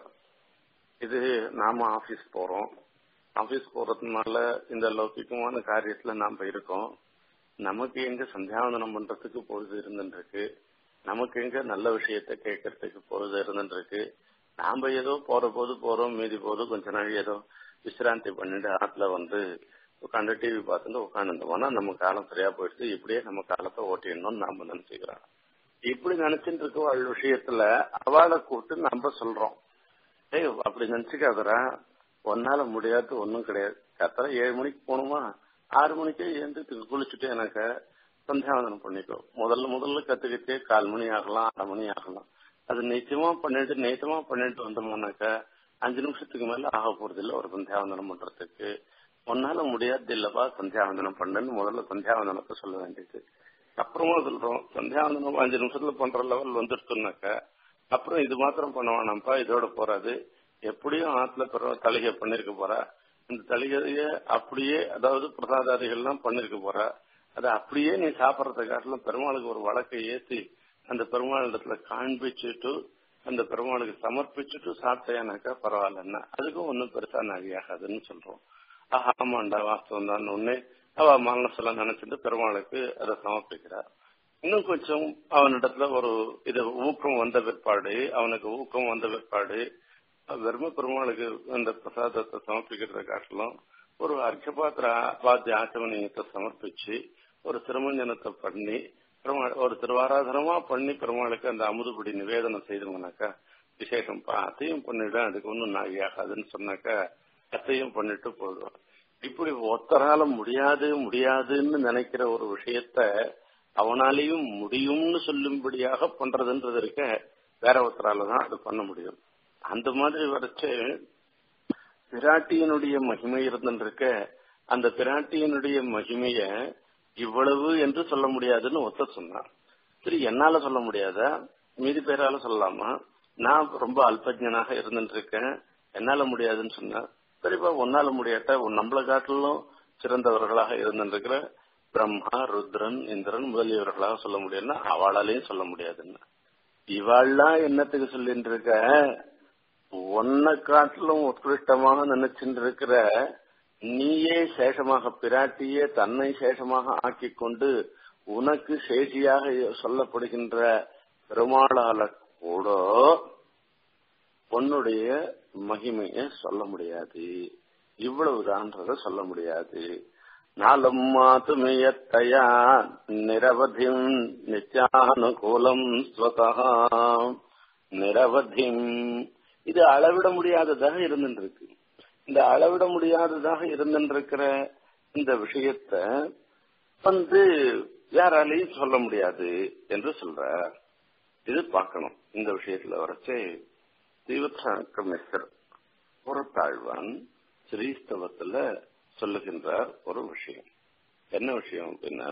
இது நாம ஆபீஸ் போறோம் ஆபீஸ் போறதுனால இந்த லௌகிகமான காரியத்துல நாம இருக்கோம் நமக்கு எங்க சந்தியாவந்தனம் பண்றதுக்கு பொழுது இருந்துருக்கு நமக்கு எங்க நல்ல விஷயத்த கேட்கறதுக்கு பொழுது இருந்துருக்கு நாம ஏதோ போற போது போறோம் மீதி போது கொஞ்ச நாள் ஏதோ விசிராந்தி பண்ணிட்டு ஆத்துல வந்து உட்காந்து டிவி பார்த்துட்டு உட்காந்துருந்தோம்னா நம்ம காலம் சரியா போயிடுச்சு இப்படியே நம்ம காலத்தை ஓட்டிடணும்னு நாம நினைச்சுக்கிறோம் இப்படி நினைச்சிட்டு இருக்க அவள் விஷயத்துல அவளை கூப்பிட்டு நம்ம சொல்றோம் ஏய் அப்படி நினைச்சுக்காதரா ஒன்னால முடியாது ஒன்னும் கிடையாது கத்தர ஏழு மணிக்கு போகணுமா ஆறு மணிக்கே எழுந்து குளிச்சுட்டு எனக்கு சந்தியாவதனம் பண்ணிக்கோ முதல்ல முதல்ல கத்துக்கிட்டே கால் மணி ஆகலாம் அரை மணி ஆகலாம் அது நிச்சயமா பண்ணிட்டு நேச்சமா பண்ணிட்டு வந்தோம்னாக்கா அஞ்சு நிமிஷத்துக்கு மேல ஆக போறது இல்ல ஒரு சந்தியாவந்தனம் பண்றதுக்கு உன்னால முடியாது இல்லப்பா சந்தியாவந்தனம் பண்ணுன்னு முதல்ல சந்தியாவந்தனத்தை சொல்ல வேண்டியது அப்புறமா சொல்றோம் சந்தியாவந்தனம் அஞ்சு நிமிஷத்துல பண்ற லெவல் வந்துருச்சுனாக்கா அப்புறம் இது மாத்திரம் பண்ண வேணாம்ப்பா இதோட போறாது எப்படியும் ஆத்துல பிற தலிகை பண்ணிருக்க போறா இந்த தலிகைய அப்படியே அதாவது பிரசாதாதிகள்லாம் பண்ணிருக்க போறா அதை அப்படியே நீ சாப்பிடறத காட்டிலும் பெருமாளுக்கு ஒரு வழக்கை ஏத்தி அந்த பெருமாள் இடத்துல காண்பிச்சுட்டு அந்த பெருமாளுக்கு சமர்ப்பிச்சுட்டு சாப்பிட்டேனாக்கா பரவாயில்லன்னா அதுக்கும் ஒன்னும் பெருசா நகையாகாதுன்னு சொல்றோம் ஆஹா ஆமாண்டா வாஸ்தவம் தான் ஒண்ணு அவ மனசெல்லாம் நினைச்சிட்டு பெருமாளுக்கு அதை சமர்ப்பிக்கிறார் இன்னும் கொஞ்சம் அவனிடத்துல ஒரு இது ஊக்கம் வந்த பிற்பாடு அவனுக்கு ஊக்கம் வந்த பிற்பாடு வெறும பெருமாளுக்கு அந்த பிரசாதத்தை சமர்ப்பிக்கிறத காட்டிலும் ஒரு அர்க்கபாத்திர வாத்திய ஆச்சமணியத்தை சமர்ப்பிச்சு ஒரு திருமஞ்சனத்தை பண்ணி பெருமாள் ஒரு திருவாராதனமா பண்ணி பெருமாளுக்கு அந்த அமுதுபடி நிவேதனம் செய்தோம்னாக்கா விசேஷம் அத்தையும் பண்ணிடும் அதுக்கு ஒன்றும் நாகியாகாதுன்னு சொன்னாக்கா அத்தையும் பண்ணிட்டு போயிடுவோம் இப்படி ஒத்தரால முடியாது முடியாதுன்னு நினைக்கிற ஒரு விஷயத்த அவனாலேயும் முடியும்னு சொல்லும்படியாக பண்றதுன்றது இருக்க வேற ஒருத்தரால தான் அது பண்ண முடியும் அந்த மாதிரி வரைச்சு பிராட்டியனுடைய மகிமை இருந்துருக்க அந்த பிராட்டியனுடைய மகிமைய இவ்வளவு என்று சொல்ல முடியாதுன்னு ஒத்த சொன்னார் சரி என்னால சொல்ல முடியாதா மீதி பேரால சொல்லலாமா நான் ரொம்ப அல்பஜனாக இருந்துட்டு இருக்கேன் என்னால முடியாதுன்னு சொன்னா சரிப்பா உன்னால முடியாட்ட நம்மளை காட்டிலும் சிறந்தவர்களாக இருந்துருக்கிற பிரம்மா ருத்ரன் இந்திரன் முதலியவர்களாக சொல்ல முடியும்னா அவளாலையும் சொல்ல முடியாதுன்னா இவாள்லாம் என்னத்துக்கு சொல்லிட்டு இருக்க உன்னை காட்டிலும் உத்கிருஷ்டமாக நினைச்சுட்டு இருக்கிற நீயே சேஷமாக பிராட்டியே தன்னை சேஷமாக ஆக்கிக் கொண்டு உனக்கு சேஷியாக சொல்லப்படுகின்ற பெருமாளால கூட உன்னுடைய மகிமைய சொல்ல முடியாது இவ்வளவுதான்றத சொல்ல முடியாது நாளும் மாத்துமியத்தையா நிரவதிம் நித்யானுகூலம் ஸ்வதா நிரவதிம் இது அளவிட முடியாததாக இருந்துருக்கு இந்த அளவிட முடியாததாக இருந்துருக்கிற இந்த விஷயத்த வந்து யாராலையும் சொல்ல முடியாது என்று சொல்ற இது பார்க்கணும் இந்த விஷயத்துல வரைச்சே தீவத்மிஸ்டர் புறத்தாழ்வான் ஸ்ரீஸ்தவத்துல சொல்லுகின்றார் ஒரு விஷயம் என்ன விஷயம் அப்படின்னா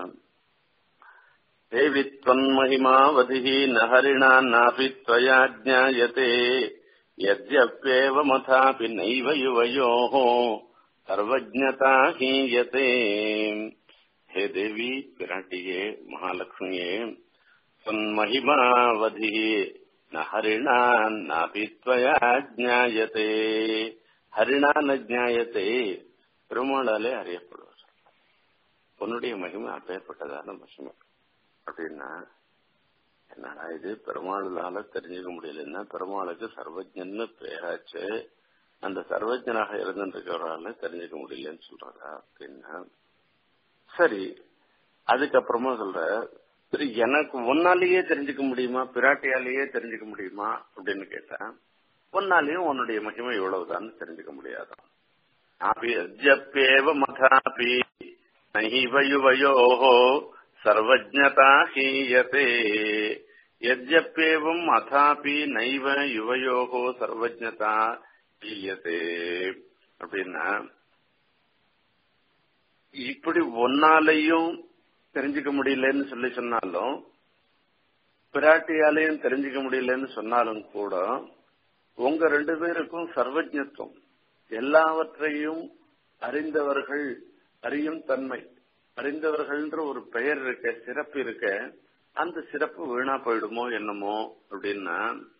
தேவி தொன்மகிமாவதி நஹரிணா நாபி त्वया ज्ञायते यद्यप्येवमथापि नैव युवयोः सर्वज्ञता हीयते हे देवी विराटिये महालक्ष्मिये त्वन्महिमावधिः न हरिणा नापि त्वया ज्ञायते ஹரிணா ந ஜாயத்தை பெருமாளாலே அறியப்படுவார் உன்னுடைய மகிமை அப்பேற்பட்டதான மகிமை அப்படின்னா என்னடா இது பெருமாளால தெரிஞ்சுக்க முடியலன்னா பெருமாளுக்கு சர்வஜன்னு பேராச்சு அந்த சர்வஜனாக இருந்துருக்கிறவரால தெரிஞ்சுக்க முடியலன்னு சொல்றாரா அப்படின்னா சரி அதுக்கப்புறமா சொல்ற சரி எனக்கு ஒன்னாலேயே தெரிஞ்சுக்க முடியுமா பிராட்டியாலேயே தெரிஞ்சுக்க முடியுமா அப்படின்னு கேட்டேன் ஒன்னாலேயும் உன்னுடைய மகிமை இவ்வளவுதான் தெரிஞ்சுக்க முடியாதான் அபியப்பேவ மதாபி நைவயுவயோஹோ சர்வஜதா ஹீயதே யஜ்யப்பேவம் அதாபி நைவ யுவயோகோ சர்வஜதா ஹீயதே அப்படின்னா இப்படி ஒன்னாலையும் தெரிஞ்சுக்க முடியலன்னு சொல்லி சொன்னாலும் பிராட்டியாலையும் தெரிஞ்சுக்க முடியலன்னு சொன்னாலும் கூட உங்க ரெண்டு பேருக்கும் சர்வஜத்துவம் எல்லாவற்றையும் அறிந்தவர்கள் அறியும் தன்மை அறிந்தவர்கள்ன்ற ஒரு பெயர் இருக்க சிறப்பு இருக்க அந்த சிறப்பு வீணா போயிடுமோ என்னமோ அப்படின்னா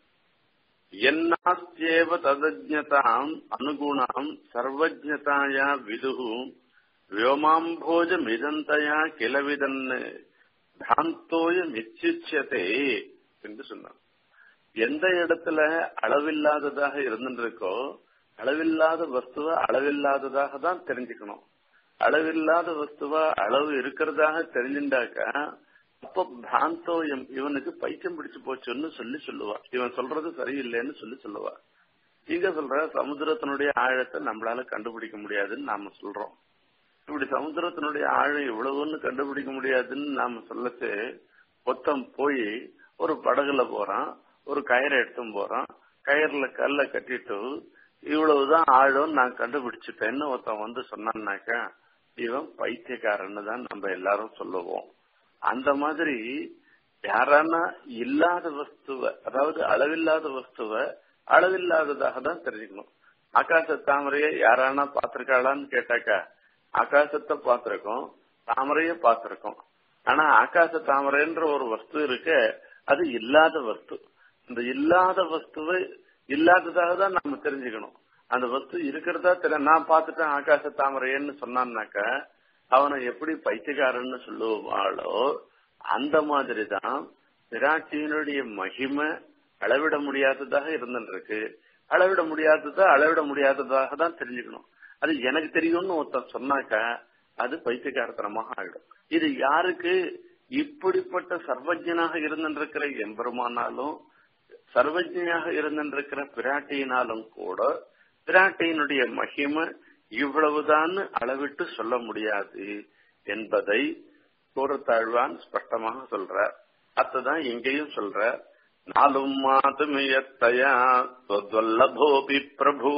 என்னாஸ்தேவ ததஜதாம் அனுகுணாம் சர்வஜதாயா விதுகு வியோமாம்போஜ மிதந்தயா கிளவிதன் பிராந்தோய நிச்சிச்சதே என்று சொன்னார் எந்த இடத்துல அளவில்லாததாக இருந்துருக்கோ அளவில்லாத வஸ்துவ அளவில்லாததாக தான் தெரிஞ்சுக்கணும் அளவில்லாத வஸ்துவ அளவு இருக்கிறதாக தெரிஞ்சுட்டாக்க அப்ப பிராந்தோயம் இவனுக்கு பைத்தியம் பிடிச்சு போச்சுன்னு சொல்லி சொல்லுவா இவன் சொல்றது சரியில்லைன்னு சொல்லி சொல்லுவா இங்க சொல்ற சமுத்திரத்தினுடைய ஆழத்தை நம்மளால கண்டுபிடிக்க முடியாதுன்னு நாம சொல்றோம் இப்படி சமுத்திரத்தினுடைய ஆழம் இவ்வளவுன்னு கண்டுபிடிக்க முடியாதுன்னு நாம சொல்லச்சு மொத்தம் போய் ஒரு படகுல போறான் ஒரு கயிறை எடுத்தும் போறான் கயிறுல கல்ல கட்டிட்டு இவ்வளவுதான் ஆழம் நான் கண்டுபிடிச்சிட்டேன்னு ஒருத்தன் வந்து சொன்னான்னாக்க இவன் பைத்தியக்காரன்னு தான் நம்ம எல்லாரும் சொல்லுவோம் அந்த மாதிரி யாரானா இல்லாத வஸ்துவ அதாவது அளவில்லாத வஸ்துவ அளவில்லாததாக தான் தெரிஞ்சுக்கணும் ஆகாச தாமரைய யாரானா பாத்திருக்காளான்னு கேட்டாக்கா ஆகாசத்தை பார்த்திருக்கோம் தாமரைய பார்த்திருக்கோம் ஆனா ஆகாச தாமரைன்ற ஒரு வஸ்து இருக்க அது இல்லாத வஸ்து இந்த இல்லாத வஸ்துவை இல்லாததாக தான் நாம தெரிஞ்சுக்கணும் அந்த வஸ்து இருக்கிறதா தெரிய நான் பார்த்துட்டேன் ஆகாச தாமரையன்னு சொன்னான்னாக்க அவனை எப்படி பைத்தியக்காரன்னு சொல்லுவாளோ அந்த மாதிரி தான் பிராட்டியினுடைய மகிமை அளவிட முடியாததாக இருந்துருக்கு அளவிட முடியாததா அளவிட முடியாததாக தான் தெரிஞ்சுக்கணும் அது எனக்கு தெரியும்னு ஒருத்தன் சொன்னாக்க அது பைத்தியக்காரத்தனமாக ஆயிடும் இது யாருக்கு இப்படிப்பட்ட சர்வஜனாக இருந்திருக்கிற எம்பெருமானாலும் சர்வஜனாக இருந்திருக்கிற பிராட்டியினாலும் கூட பிராட்டியினுடைய மகிமை இவ்வளவுதான் அளவிட்டு சொல்ல முடியாது என்பதை கூறத்தாழ்வான் ஸ்பஷ்டமாக சொல்ற அத்ததான் இங்கேயும் சொல்ற நாலும் மாதுமியத்தையா தொல்லபோபி பிரபு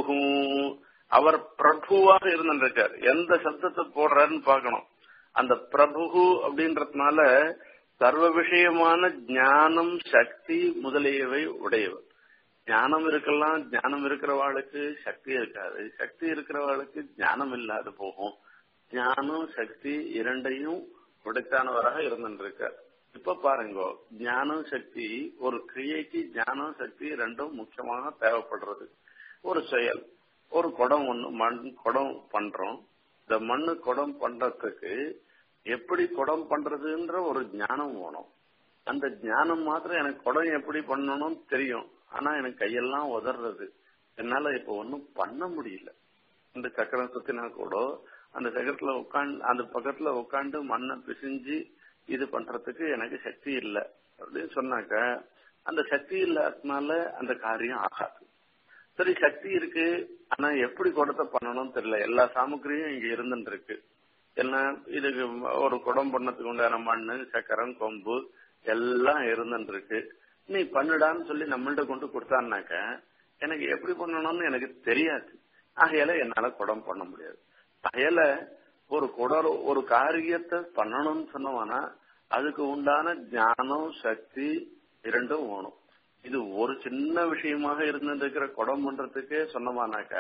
அவர் பிரபுவாக இருந்திருக்கார் எந்த சப்தத்தை போடுறாருன்னு பார்க்கணும் அந்த பிரபு அப்படின்றதுனால சர்வ விஷயமான ஞானம் சக்தி முதலியவை உடையவர் ஞானம் இருக்கலாம் ஞானம் இருக்கிறவாளுக்கு சக்தி இருக்காது சக்தி இருக்கிறவாளுக்கு ஞானம் இல்லாது போகும் ஞானம் சக்தி இரண்டையும் உடைத்தானவராக இருந்திருக்கார் இப்ப பாருங்க ஞானம் சக்தி ஒரு கிரியைக்கு ஞானம் சக்தி ரெண்டும் முக்கியமாக தேவைப்படுறது ஒரு செயல் ஒரு குடம் ஒண்ணு மண் குடம் பண்றோம் இந்த மண்ணு குடம் பண்றதுக்கு எப்படி குடம் பண்றதுன்ற ஒரு ஞானம் வேணும் அந்த ஞானம் மாத்திரம் எனக்கு குடம் எப்படி பண்ணணும்னு தெரியும் ஆனா எனக்கு கையெல்லாம் உதறது என்னால இப்ப ஒன்னும் பண்ண முடியல இந்த சக்கரம் சுத்தினா கூட அந்த சக்கரத்துல உட்காந்து அந்த பக்கத்துல உட்காந்து மண்ணை பிசிஞ்சு இது பண்றதுக்கு எனக்கு சக்தி இல்லை அப்படின்னு சொன்னாக்க அந்த சக்தி இல்லாததுனால அந்த காரியம் ஆகாது சரி சக்தி இருக்கு ஆனா எப்படி குடத்தை பண்ணணும்னு தெரியல எல்லா சாமக்கிரியும் இங்க இருந்துட்டு இருக்கு என்ன இதுக்கு ஒரு குடம் பண்ணதுக்கு உண்டான மண்ணு சக்கரம் கொம்பு எல்லாம் இருந்துட்டு இருக்கு நீ பண்ணுடான்னு சொல்லி நம்மள்ட்ட கொண்டு கொடுத்தான்னாக்க எனக்கு எப்படி பண்ணணும்னு எனக்கு தெரியாது ஆகையால என்னால குடம் பண்ண முடியாது ஆகையால ஒரு குடல் ஒரு காரியத்தை பண்ணணும்னு சொன்னோம்னா அதுக்கு உண்டான ஞானம் சக்தி இரண்டும் வேணும் இது ஒரு சின்ன விஷயமாக இருந்திருக்கிற குடம் பண்றதுக்கே சொன்னமானாக்க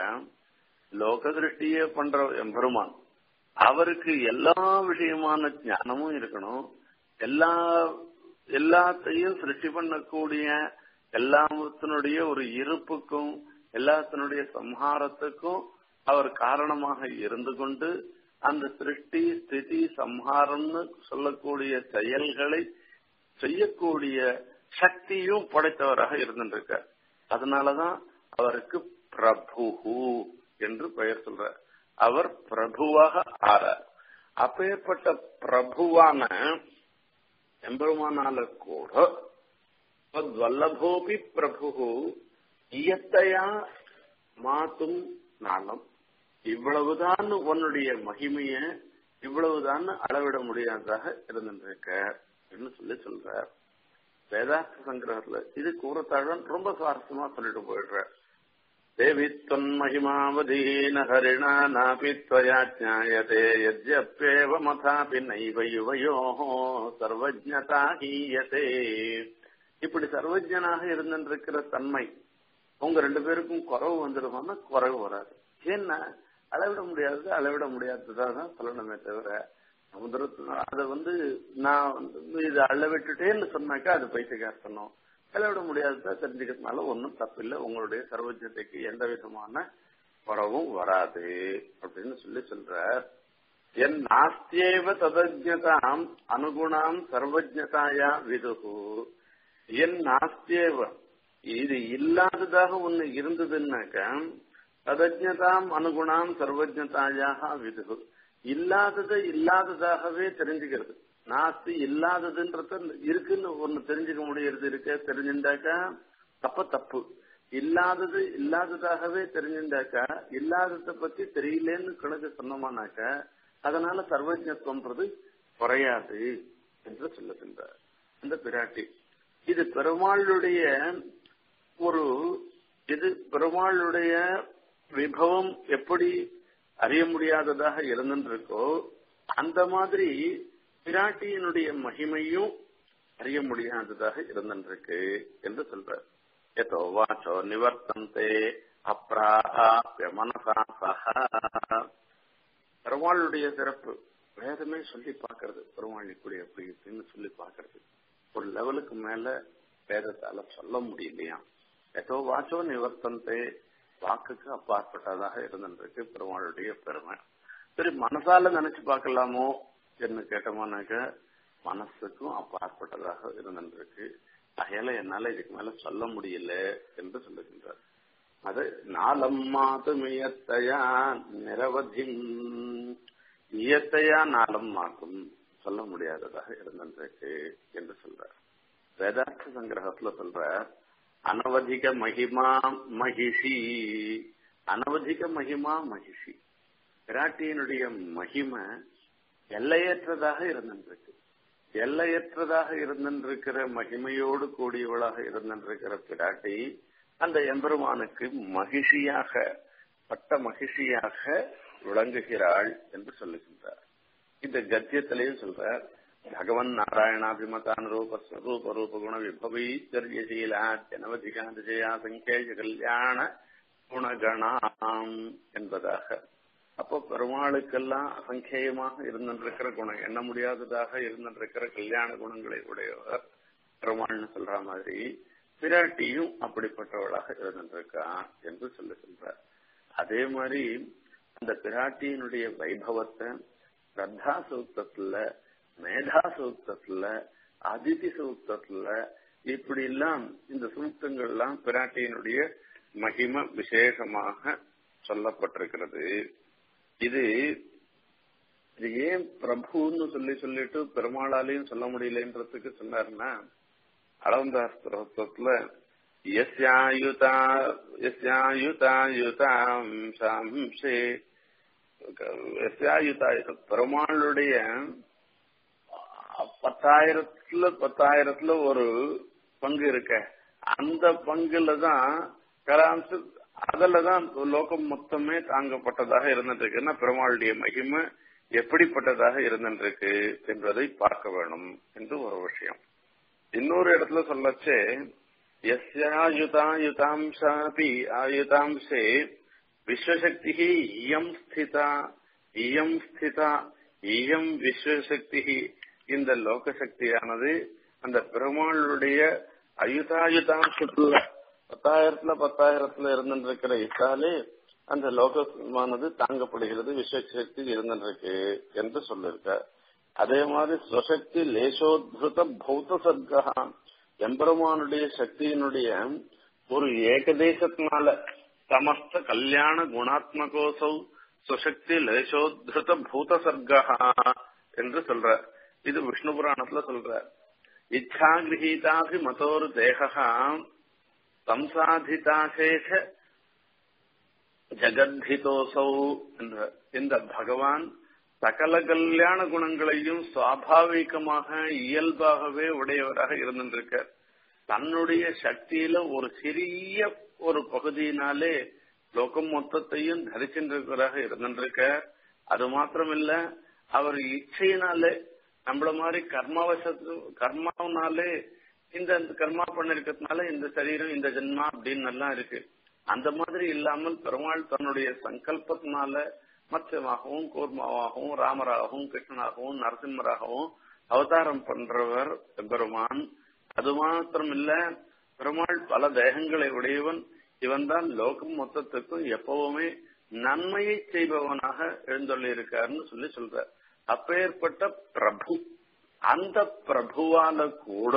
லோக திருஷ்டியே பண்ற பெருமான் அவருக்கு எல்லா விஷயமான ஞானமும் இருக்கணும் எல்லா எல்லாத்தையும் சிருஷ்டி பண்ணக்கூடிய எல்லாத்தினுடைய ஒரு இருப்புக்கும் எல்லாத்தினுடைய சம்ஹாரத்துக்கும் அவர் காரணமாக இருந்து கொண்டு அந்த சிருஷ்டி ஸ்திதி சம்ஹாரம்னு சொல்லக்கூடிய செயல்களை செய்யக்கூடிய சக்தியும் படைத்தவராக இருந்திருக்கார் அதனாலதான் அவருக்கு பிரபு என்று பெயர் சொல்றார் அவர் பிரபுவாக ஆறார் அப்பேற்பட்ட பிரபுவான எம்பெருமானால கூட வல்லபோபி பிரபு இயத்தையா மாத்தும் நாளம் இவ்வளவுதான் உன்னுடைய மகிமைய இவ்வளவுதான் அளவிட முடியாததாக இருந்திருக்க சொல்லி சொல்றார் வேதாந்த சங்கிரகத்துல இது கூறத்தாழன் ரொம்ப சுவாரஸ்யமா சொல்லிட்டு போயிடுறார் தேவி தொன்மகிமாவதீன ஹரிணா நாபி त्वया ज्ञायते यद्यप्येव मथापि नैव युवयोः சர்வஜதா ஹீயதே இப்படி சர்வஜனாக இருந்திருக்கிற தன்மை உங்க ரெண்டு பேருக்கும் குறவு வந்துடுமான்னா குறவு வராது ஏன்னா அளவிட முடியாதது அளவிட முடியாததாக தான் சொல்லணுமே தவிர சமுதிரத்து அதை வந்து நான் வந்து இதை அளவிட்டுட்டேன்னு சொன்னாக்கா அது பைத்தியகார்த்தனம் அளவிட முடியாததா தெரிஞ்சுக்கிறதுனால ஒன்றும் தப்பில்லை உங்களுடைய சர்வஜத்தைக்கு எந்த விதமான குறவும் வராது அப்படின்னு சொல்லி சொல்றார் என் நாஸ்தியேவ ததஜதாம் அனுகுணாம் சர்வஜதாயா விதுகு என் நாஸ்தியேவ இது இல்லாததாக ஒண்ணு இருந்ததுன்னாக்கா ததஜதாம் அனுகுணாம் சர்வஜதாயாக விதுகு இல்லாததை இல்லாததாகவே தெரிஞ்சுக்கிறது நாஸ்தி இல்லாததுன்றத இருக்குன்னு ஒண்ணு தெரிஞ்சுக்க முடியறது இருக்க தெரிஞ்சுட்டாக்கா தப்ப தப்பு இல்லாதது இல்லாததாகவே தெரிஞ்சுட்டாக்கா இல்லாததை பத்தி தெரியலேன்னு கணக்கு சொன்னோமானாக்கா அதனால சர்வஜத்துவம்ன்றது குறையாது என்று சொல்லுகின்றார் அந்த பிராட்டி இது பெருமாளுடைய ஒரு இது பெருமாளுடைய விபவம் எப்படி அறிய முடியாததாக இருந்திருக்கோ அந்த மாதிரி பிராட்டியினுடைய மகிமையும் அறிய முடியாததாக இருந்திருக்கு என்று சொல்றார் எதோ வாச்சோ நிவர்த்தந்தே அப்ராபிய மனசா சக பெருமாளுடைய சிறப்பு வேதமே சொல்லி பாக்குறது பெருமாள் இப்படி அப்படி இப்படின்னு சொல்லி பாக்குறது ஒரு லெவலுக்கு மேல வேதத்தால சொல்ல முடியலையா எதோ வாச்சோ நிவர்த்தந்தே வாக்குக்கு அப்பாற்பட்டதாக இருந்திருக்கு பெருமாளுடைய பெருமை சரி மனசால நினைச்சு பார்க்கலாமோ என்று கேட்டோமானாக்க மனசுக்கும் அப்பாற்பட்டதாக இருந்திருக்கு அகையால என்னால இதுக்கு மேல சொல்ல முடியல என்று சொல்லுகின்றார் அது நாலம் மாதம் இயத்தையா நிரவதி இயத்தையா நாளம் மாதம் சொல்ல முடியாததாக இருந்திருக்கு என்று சொல்றார் வேதார்த்த சங்கிரகத்துல சொல்ற அனவதிக மகிமா மகிஷி அனவதிக மகிமா மகிஷி பிராட்டியினுடைய மகிமை எல்லையற்றதாக இருந்திருக்கு எல்லையற்றதாக இருந்திருக்கிற மகிமையோடு கூடியவளாக இருந்திருக்கிற பிராட்டி அந்த எம்பெருமானுக்கு மகிழ்ச்சியாக பட்ட மகிழ்ச்சியாக விளங்குகிறாள் என்று சொல்லுகின்றார் இந்த கத்தியத்திலேயும் சொல்றார் பகவன் நாராயணாபிமதான் ரூப ரூப ரூப குண விபவீச்சரியசீலா ஜனவதிகாதிஜயா சங்கேஜ கல்யாண குணகணாம் என்பதாக அப்போ பெருமாளுக்கெல்லாம் அசங்கேயமாக இருந்திருக்கிற குணம் எண்ண முடியாததாக இருந்திருக்கிற கல்யாண குணங்களை உடையவர் பெருமாள்னு சொல்ற மாதிரி பிராட்டியும் அப்படிப்பட்டவளாக இருந்திருக்கா என்று சொல்ல சொல்றார் அதே மாதிரி அந்த பிராட்டியினுடைய வைபவத்தை ஸ்ரத்தா சூக்தத்துல மேதா சூக்தத்துல அதிதி சூக்தத்துல இப்படி எல்லாம் இந்த சூக்தங்கள்லாம் பிராட்டியினுடைய மகிம விசேஷமாக சொல்லப்பட்டிருக்கிறது இது இது ஏன் பிரபுன்னு சொல்லி சொல்லிட்டு பெருமாளாலையும் சொல்ல முடியலன்றதுக்கு சொன்னாருன்னா அளவந்தாஸ்திரத்துல யஸ்யாயுதா யஸ்யாயுதாயுதாம் சாம்சே யஸ்யாயுதாயுதம் பெருமாளுடைய பத்தாயிரத்துல பத்தாயிரத்துல ஒரு பங்கு இருக்க அந்த பங்குல தான் கலாம்சு அதுலதான் லோகம் மொத்தமே தாங்கப்பட்டதாக இருந்துட்டு பெருமாளுடைய மகிமை எப்படிப்பட்டதாக இருந்துருக்கு என்பதை பார்க்க வேணும் என்று ஒரு விஷயம் இன்னொரு இடத்துல சொல்லச்சே எஸ்யாயுதாயுதாம்சாபி ஆயுதாம்சே விஸ்வசக்தி இயம் ஸ்திதா இயம் ஸ்திதா இயம் விஸ்வசக்தி இந்த லோகசக்தியானது அந்த பெருமாளுடைய அயுதாயுதாம்சத்துல பத்தாயிரத்துல பத்தாயிரத்துல இருந்துருக்கிற இசாலே அந்த லோகமானது தாங்கப்படுகிறது விஸ்வசக்தி இருந்துருக்கு என்று சொல்லிருக்க அதே மாதிரி ஸ்வசக்தி லேசோத்ருத பௌத்த சர்க்கா எம்பெருமானுடைய சக்தியினுடைய ஒரு ஏகதேசத்தினால சமஸ்த கல்யாண குணாத்மகோசௌ சுசக்தி லேசோத்ருத பூத சர்க்கா என்று சொல்ற இது விஷ்ணு புராணத்துல சொல்ற இச்சா கிரகீதாபி மதோரு தேகா சம்சாதிதாசேஷ ஜகத்திதோசௌ என்ற இந்த பகவான் சகல கல்யாண குணங்களையும் சுவாபாவிகமாக இயல்பாகவே உடையவராக இருந்திருக்க தன்னுடைய சக்தியில ஒரு சிறிய ஒரு பகுதியினாலே லோகம் மொத்தத்தையும் தரிச்சின்றிருக்கிறவராக இருந்திருக்க அது மாத்திரமில்ல அவர் இச்சையினாலே நம்மள மாதிரி கர்மாவசத்து கர்மாவனாலே இந்த கர்மா பண்ணிருக்கிறதுனால இந்த சரீரம் இந்த ஜென்மா அப்படின்னு எல்லாம் இருக்கு அந்த மாதிரி இல்லாமல் பெருமாள் தன்னுடைய சங்கல்பத்தினால மத்யமாகவும் கூர்மாவாகவும் ராமராகவும் கிருஷ்ணனாகவும் நரசிம்மராகவும் அவதாரம் பண்றவர் பெருமான் அது மாத்திரம் இல்ல பெருமாள் பல தேகங்களை உடையவன் இவன் தான் லோகம் மொத்தத்துக்கும் எப்பவுமே நன்மையை செய்பவனாக எழுந்தொள்ளியிருக்காருன்னு சொல்லி சொல்ற அப்பேற்பட்ட பிரபு அந்த பிரபுவால கூட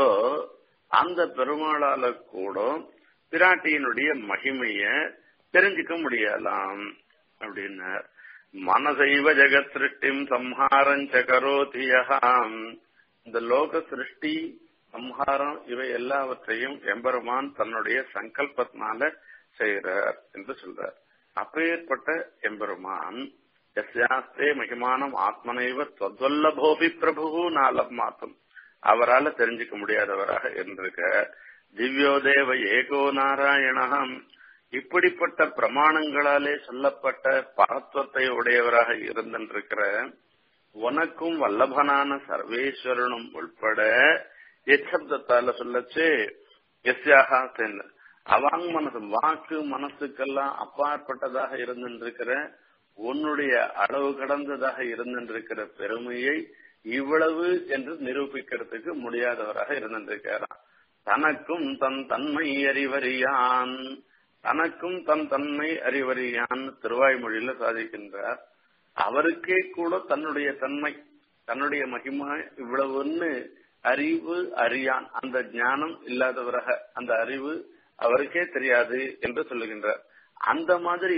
அந்த பெருமாளால கூட பிராட்டியினுடைய மகிமைய தெரிஞ்சுக்க முடியலாம் அப்படின்னார் மனசைவ ஜெகத் சிருஷ்டிம் சம்ஹாரஞ்ச கரோதியகாம் இந்த லோக சிருஷ்டி சம்ஹாரம் இவை எல்லாவற்றையும் எம்பெருமான் தன்னுடைய சங்கல்பத்தினால செய்கிறார் என்று சொல்றார் அப்பேற்பட்ட எம்பெருமான் எஸ்யாஸ்தே மகிமானம் ஆத்மனைவ தொல்வல்லபோபி பிரபு நாலம் மாத்தம் அவரால் தெரிஞ்சுக்க முடியாதவராக இருந்திருக்க திவ்யோதேவ ஏகோ நாராயணகம் இப்படிப்பட்ட பிரமாணங்களாலே சொல்லப்பட்ட பரத்துவத்தை உடையவராக இருந்திருக்கிற உனக்கும் வல்லபனான சர்வேஸ்வரனும் உள்பட எச்சப்தத்தால சொல்லச்சு எஸ்யாகா சென் அவாங் மனசு வாக்கு மனசுக்கெல்லாம் அப்பாற்பட்டதாக இருந்திருக்கிற உன்னுடைய அளவு கடந்ததாக இருந்திருக்கிற பெருமையை இவ்வளவு என்று நிரூபிக்கிறதுக்கு முடியாதவராக இருந்திருக்கிறான் தனக்கும் தன் தன்மை அறிவறியான் தனக்கும் தன் தன்மை அறிவறியான் திருவாய்மொழியில சாதிக்கின்றார் அவருக்கே கூட தன்னுடைய தன்மை தன்னுடைய மகிமா இவ்வளவுன்னு அறிவு அறியான் அந்த ஞானம் இல்லாதவராக அந்த அறிவு அவருக்கே தெரியாது என்று சொல்லுகின்றார் அந்த மாதிரி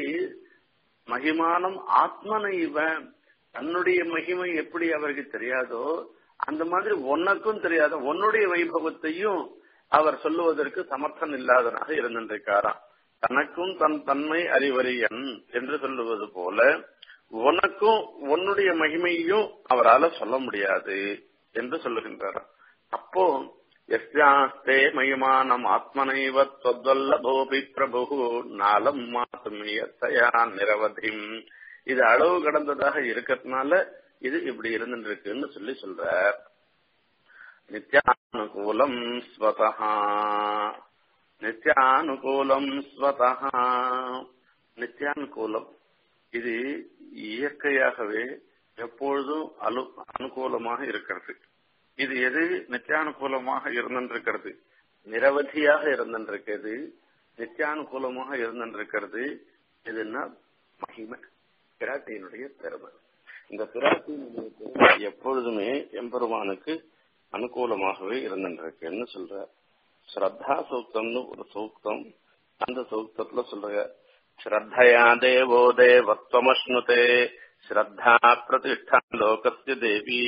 மகிமானம் ஆத்மனை இவன் தன்னுடைய மகிமை எப்படி அவருக்கு தெரியாதோ அந்த மாதிரி உனக்கும் தெரியாத உன்னுடைய வைபவத்தையும் அவர் சொல்லுவதற்கு சமர்த்தம் இல்லாதவனாக இருந்திருக்காராம் தனக்கும் தன் தன்மை அறிவறியன் என்று சொல்லுவது போல உனக்கும் உன்னுடைய மகிமையும் அவரால் சொல்ல முடியாது என்று சொல்லுகின்றார் அப்போ எஸ்யாஸ்தே மயமானம் ஆத்மனைவ தொத்வல்லபோபி பிரபு நாலம் மாத்துமியத்தையா நிரவதிம் இது அளவு கடந்ததாக இருக்கிறதுனால இது இப்படி இருந்துருக்குன்னு சொல்லி சொல்றார் நித்யானுகூலம் ஸ்வதா நித்யானுகூலம் ஸ்வதா நித்யானுகூலம் இது இயற்கையாகவே எப்பொழுதும் அலு அனுகூலமாக இருக்கிறது இது எது நித்தியானுகூலமாக இருந்திருக்கிறது நிரவதியாக இருந்திருக்கிறது நித்தியானுகூலமாக இருந்திருக்கிறது எதுன்னா மகிமை பிராட்டியினுடைய பெருமை இந்த பிராட்டியினுடைய பெருமை எப்பொழுதுமே எம்பெருமானுக்கு அனுகூலமாகவே இருந்திருக்குன்னு சொல்ற ஸ்ரத்தா சூக்தம்னு ஒரு சூக்தம் அந்த சூக்தத்துல சொல்ற ஸ்ரத்தயா தேவோ தேவத்வமஸ்னுதே ஸ்ரத்தா பிரதிஷ்டா லோகஸ்ய தேவி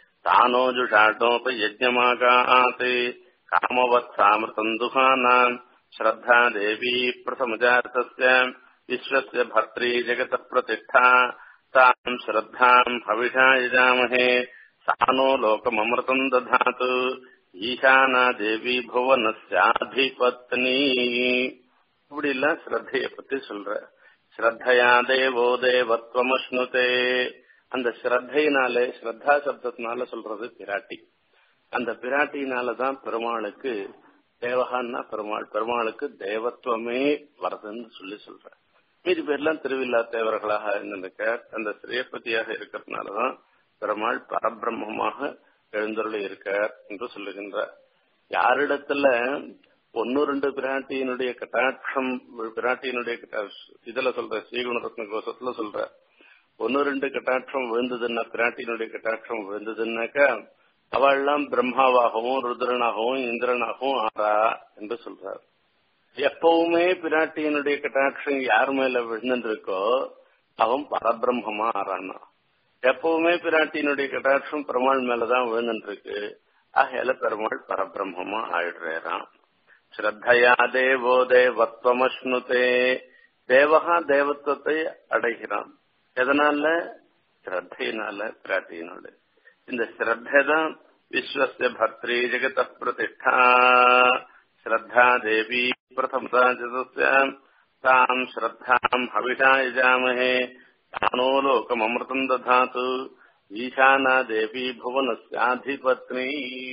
तानोजुषाटोपयज्ञमागात् कामवत्सामृतम् दुहानाम् श्रद्धा देवी प्रथमजातस्य विश्वस्य भर्त्री जगतः प्रतिष्ठा ताम् श्रद्धाम् हविषा यजामहे सा नो लोकममृतम् दधातु ஈசானா தேவி புவனஸ்யாதிபத்னி இப்படி இல்ல ஸ்ரத்தைய பத்தி சொல்ற ஸ்ரத்தையா தேவோ தேவத்வமஸ்னுதே அந்த ஸ்ரத்தையினாலே ஸ்ரத்தா சப்தத்தினால சொல்றது பிராட்டி அந்த பிராட்டினாலதான் பெருமாளுக்கு தேவகான்னா பெருமாள் பெருமாளுக்கு தேவத்துவமே வருதுன்னு சொல்லி சொல்ற மீதி பேர்லாம் திருவிழா தேவர்களாக இருந்திருக்க அந்த ஸ்ரீயப்பதியாக இருக்கிறதுனாலதான் பெருமாள் பரபிரம்மமாக எழுந்தருளி இருக்கார் என்று சொல்லுகின்றார் யாரிடத்துல ஒன்னு ரெண்டு பிராட்டியினுடைய கட்டாட்சம் பிராட்டியினுடைய இதுல சொல்ற ஸ்ரீகுணரத்ன கோஷத்துல சொல்ற ஒன்னு ரெண்டு கட்டாட்சம் விழுந்ததுன்னா பிராட்டியினுடைய கட்டாட்சம் விழுந்ததுன்னாக்கா அவள்லாம் பிரம்மாவாகவும் ருத்ரனாகவும் இந்திரனாகவும் ஆறா என்று சொல்றார் எப்பவுமே பிராட்டியினுடைய கட்டாட்சம் யார் மேல விழுந்திருக்கோ அவன் பரபிரம்மமா ஆறானா எப்பவுமே பிராட்டியினுடைய கட்டாட்சம் பெருமாள் மேலதான் விழுந்துருக்கு ஆகையால பெருமாள் பரபிரம்மமா ஆயிடுறான் ஸ்ரத்தையா தேவோ தேவத்வமஸ்னுதே தேவகா தேவத்துவத்தை அடைகிறான் எதனால ஸ்ரத்தையினால பிராட்டியினால இந்த ஸ்ரத்தை தான் விஸ்வஸ்ய பர்த்ரி ஜெகத பிரதிஷ்டா ஸ்ரத்தா தேவி பிரதம தாம் ஸ்ரத்தாம் ஹவிஷா யஜாமஹே தானோ லோகமமிருதம் ததாத்து ஈசானா தேவி புவனஸ்யாதிபத்னி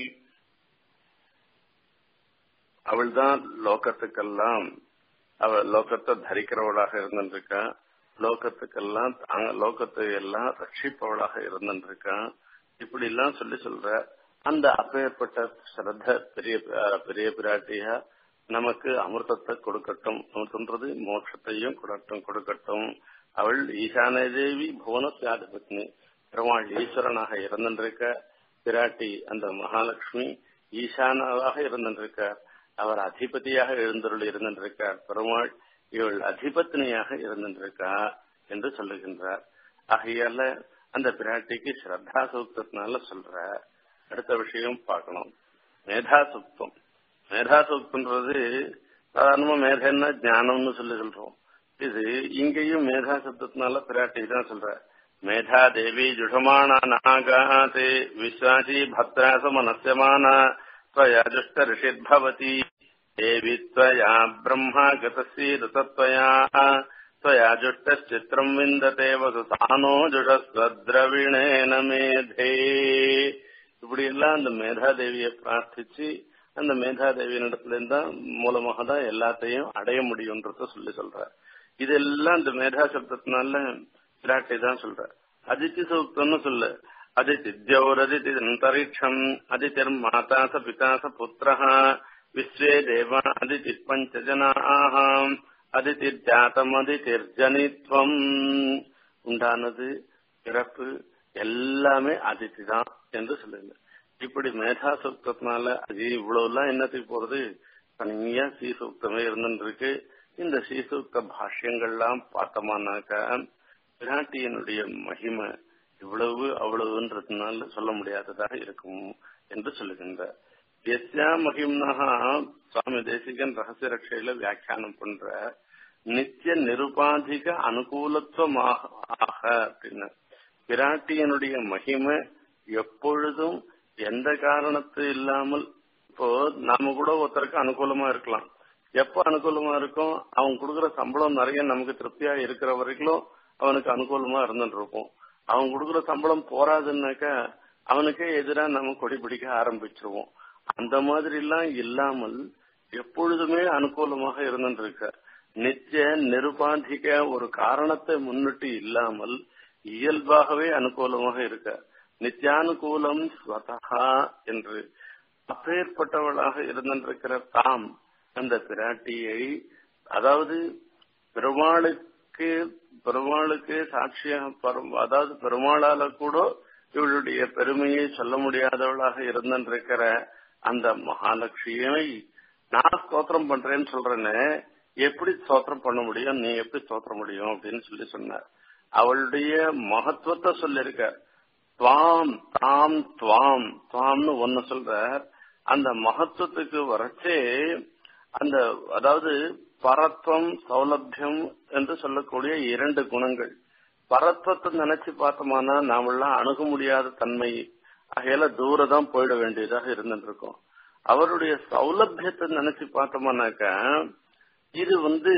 அவள்தான் லோகத்துக்கெல்லாம் அவள் லோகத்தை தரிக்கிறவளாக இருந்திருக்கா லோகத்துக்கெல்லாம் லோகத்தை எல்லாம் ரட்சிப்பவளாக இருந்திருக்கா இப்படி எல்லாம் சொல்லி சொல்ற அந்த அப்பேற்பட்ட ஸ்ரத்த பெரிய பெரிய பிராட்டியா நமக்கு அமிர்தத்தை கொடுக்கட்டும் அமிர்தன்றது மோட்சத்தையும் கொடுக்கட்டும் கொடுக்கட்டும் அவள் ஈசான தேவி புவனஸ்யாதிபத்னி பெருமாள் ஈஸ்வரனாக இருந்திருக்க பிராட்டி அந்த மகாலட்சுமி ஈசானாவாக இருந்திருக்கார் அவர் அதிபதியாக எழுந்தருள் இருந்திருக்கார் பெருமாள் இவள் அதிபத்தினியாக இருந்திருக்கா என்று சொல்லுகின்றார் ஆகையால அந்த பிராட்டிக்கு ஸ்ரத்தா சூக்தத்தினால சொல்ற அடுத்த விஷயம் பார்க்கணும் மேதா சூக்தம் மேதா சூக்தன்றது சாதாரணமா மேதன்னா ஞானம்னு சொல்லி சொல்றோம் இது இங்கேயும் மேதா சப்தத்தினால பிராட்டி தான் சொல்ற மேதா தேவி ஜுஷமானா நாகாதே விஸ்வாசி பத்ராச மனசியமானா त्वया दुष्टऋषिर्भवति देवि त्वया ब्रह्मा गतसीदतत्वया त्वया जुष्टश्चित्रम् विन्दते वसुसानो जुषस्वद्रविणेन மேதே இப்படி எல்லாம் அந்த மேதாதேவியை பிரார்த்திச்சு அந்த மேதாதேவியினிடத்துல இருந்தா மூலமாக தான் எல்லாத்தையும் அடைய முடியும்ன்றத சொல்லி சொல்ற இதெல்லாம் இந்த மேதா சப்தத்தினால பிராட்டி தான் சொல்ற அதித்தி சூக்தம்னு சொல்லு अदितिद्यौरदितिन्तरिक्षम् अदितिर्माता स पिता स पुत्रः विश्वे देवा अदितिः पञ्चजनाः அதிதிர்ஜாத்தமதிதிர்ஜனித்வம் உண்டானது பிறப்பு எல்லாமே அதிதி தான் என்று சொல்லுங்க இப்படி மேதா சூக்தத்தினால அது இவ்வளவு எல்லாம் என்னத்துக்கு போறது தனியா சீசூக்தமே இருந்துருக்கு இந்த சீசூக்த பாஷ்யங்கள்லாம் பார்த்தோமானாக்கா பிராட்டியனுடைய மகிமை இவ்வளவு அவ்வளவுன்றதுனால சொல்ல முடியாததாக இருக்கும் என்று சொல்லுகின்றார் எஸ்யா மகிம்னஹா சுவாமி தேசிகன் ரகசிய ரட்சையில வியாக்கியானம் பண்ற நித்திய நிருபாதிக அனுகூலத்துவமாக அப்படின்னு பிராட்டியனுடைய மகிமை எப்பொழுதும் எந்த காரணத்து இல்லாமல் இப்போ நாம கூட ஒருத்தருக்கு அனுகூலமா இருக்கலாம் எப்ப அனுகூலமா இருக்கும் அவன் கொடுக்குற சம்பளம் நிறைய நமக்கு திருப்தியா இருக்கிற வரைக்கும் அவனுக்கு அனுகூலமா இருந்துட்டு இருக்கும் அவன் கொடுக்குற சம்பளம் போராதுன்னாக்கா அவனுக்கே எதிரா நம்ம கொடி பிடிக்க ஆரம்பிச்சிருவோம் அந்த மாதிரி எல்லாம் இல்லாமல் எப்பொழுதுமே அனுகூலமாக இருந்துட்டு இருக்க நித்திய நிருபாதிக ஒரு காரணத்தை முன்னிட்டு இல்லாமல் இயல்பாகவே அனுகூலமாக இருக்க நித்தியானுகூலம் ஸ்வதகா என்று அப்பேற்பட்டவளாக இருந்திருக்கிற தாம் அந்த பிராட்டியை அதாவது பெருமாளுக்கு பெருமாளுக்கு சாட்சியாக அதாவது பெருமாளால கூட இவளுடைய பெருமையை சொல்ல முடியாதவளாக இருந்திருக்கிற அந்த மகாலட்சுமியை நான் ஸ்தோத்திரம் பண்றேன்னு சொல்றேன்னு எப்படி ஸ்தோத்திரம் பண்ண முடியும் நீ எப்படி ஸ்தோத்திரம் முடியும் அப்படின்னு சொல்லி சொன்னார் அவளுடைய மகத்துவத்தை சொல்லிருக்க துவாம் தாம் துவாம் துவாம்னு ஒன்னு சொல்ற அந்த மகத்துவத்துக்கு வரச்சே அந்த அதாவது பரத்வம் சௌலபியம் என்று சொல்லக்கூடிய இரண்டு குணங்கள் பரத்வத்தை நினைச்சு பார்த்தோம்னா நாமெல்லாம் அணுக முடியாத தன்மை ஆகையால தூரம் போயிட வேண்டியதாக இருந்துட்டு இருக்கோம் அவருடைய சௌலபியத்தை நினைச்சு பார்த்தோம்னாக்க இது வந்து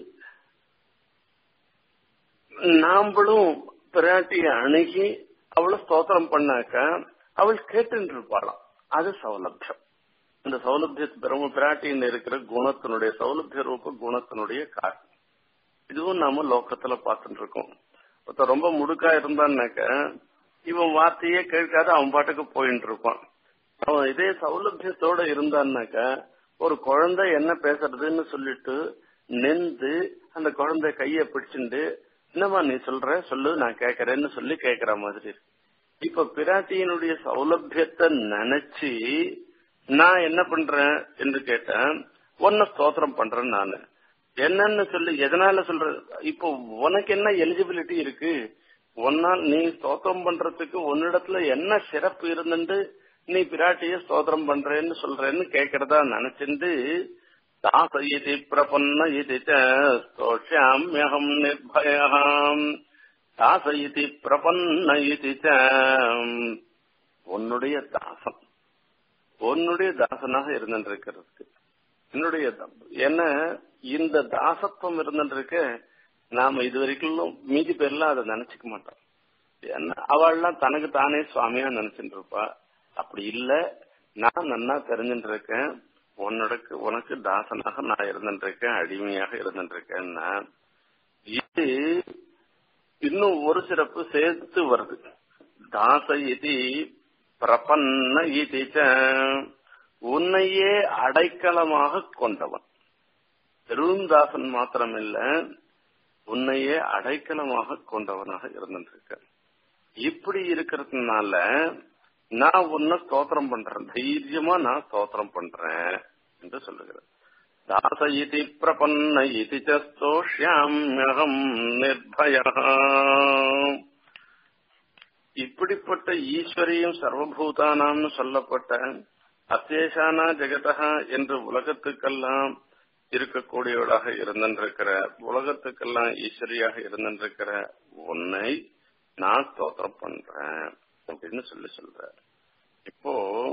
நாம்பளும் பிராட்டிய அணுகி அவளை ஸ்தோத்திரம் பண்ணாக்க அவள் கேட்டு இருப்பாளாம் அது சௌலபியம் இந்த சௌலபிய பெரும பிராட்டியின் இருக்கிற குணத்தினுடைய சௌலபிய ரூப குணத்தினுடைய காரணம் இதுவும் நாம லோக்கத்துல பார்த்துட்டு இருக்கோம் ஒருத்தர் ரொம்ப முடுக்கா இருந்தான்னாக்க இவன் வார்த்தையே கேட்காத அவன் பாட்டுக்கு போயிட்டு இருப்பான் அவன் இதே சௌலபியத்தோட இருந்தான்னாக்க ஒரு குழந்தை என்ன பேசுறதுன்னு சொல்லிட்டு நெந்து அந்த குழந்தை கைய பிடிச்சிட்டு என்னமா நீ சொல்ற சொல்லு நான் கேக்குறேன்னு சொல்லி கேக்குற மாதிரி இருக்கு இப்ப பிராட்டியினுடைய சௌலபியத்தை நினைச்சு நான் என்ன பண்றேன் என்று கேட்டேன் உன்ன ஸ்தோத்திரம் பண்றேன் நானு என்னன்னு சொல்லி எதனால சொல்ற இப்போ உனக்கு என்ன எலிஜிபிலிட்டி இருக்கு ஒன்னால் நீ ஸ்தோத்திரம் பண்றதுக்கு உன்னிடத்துல என்ன சிறப்பு இருந்துட்டு நீ பிராட்டிய ஸ்தோத்திரம் பண்றேன்னு சொல்றேன்னு கேக்குறதா நினைச்சிருந்து தாச இது பிரபன்ன இது ஸ்தோஷாமியகம் நிர்பயம் தாச இது பிரபன்ன இது உன்னுடைய தாசம் உன்னுடைய தாசனாக இருந்திருக்கிறதுக்கு என்னுடைய என்ன இந்த தாசத்துவம் இருந்துருக்க நாம இது வரைக்கும் மீதி பேர்லாம் அதை நினைச்சுக்க மாட்டோம் என்ன அவள்லாம் தனக்கு தானே சுவாமியா நினைச்சுட்டு இருப்பா அப்படி இல்ல நான் நன்னா தெரிஞ்சுட்டு இருக்கேன் உன்னோடக்கு உனக்கு தாசனாக நான் இருந்துட்டு இருக்கேன் அடிமையாக இருந்துட்டு இருக்கேன்னா இது இன்னும் ஒரு சிறப்பு சேர்த்து வருது தாச இது பிரபன்ன இது உன்னையே அடைக்கலமாக கொண்டவன் பெருந்தாசன் மாத்திரமில்ல உன்னையே அடைக்கலமாக கொண்டவனாக இருந்திருக்க இப்படி இருக்கிறதுனால நான் உன்னை ஸ்தோத்திரம் பண்றேன் தைரியமா நான் ஸ்தோத்திரம் பண்றேன் என்று சொல்லுகிறேன் தாச இது பிரபன்ன இது ஸ்தோஷ்யாமியகம் நிர்பய இப்படிப்பட்ட ஈஸ்வரியும் சர்வபூதானாம்னு சொல்லப்பட்ட அசேஷானா ஜெகதா என்று உலகத்துக்கெல்லாம் இருக்கக்கூடியவளாக இருந்திருக்கிற உலகத்துக்கெல்லாம் ஈஸ்வரியாக இருந்திருக்கிற உன்னை நான் ஸ்தோத்திரம் பண்றேன் அப்படின்னு சொல்லி சொல்ற இப்போ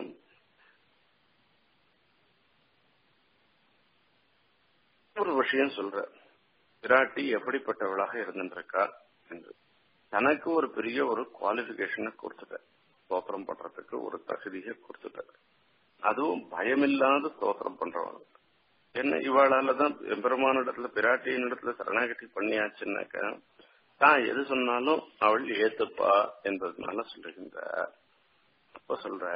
ஒரு விஷயம் சொல்ற விராட்டி எப்படிப்பட்டவளாக இருந்திருக்கா என்று தனக்கு ஒரு பெரிய ஒரு குவாலிபிகேஷனை கொடுத்துட்ட ஸ்தோத்திரம் பண்றதுக்கு ஒரு தகுதியை கொடுத்துட்ட அதுவும் பயமில்லாத ஸ்தோத்திரம் பண்றவங்க என்ன இவாளாலதான் எம்பெருமானிடத்துல பிராட்டியின் இடத்துல சரணாகதி பண்ணியாச்சுன்னாக்க தான் எது சொன்னாலும் அவள் ஏத்துப்பா என்பதனால சொல்லுகின்ற அப்ப சொல்ற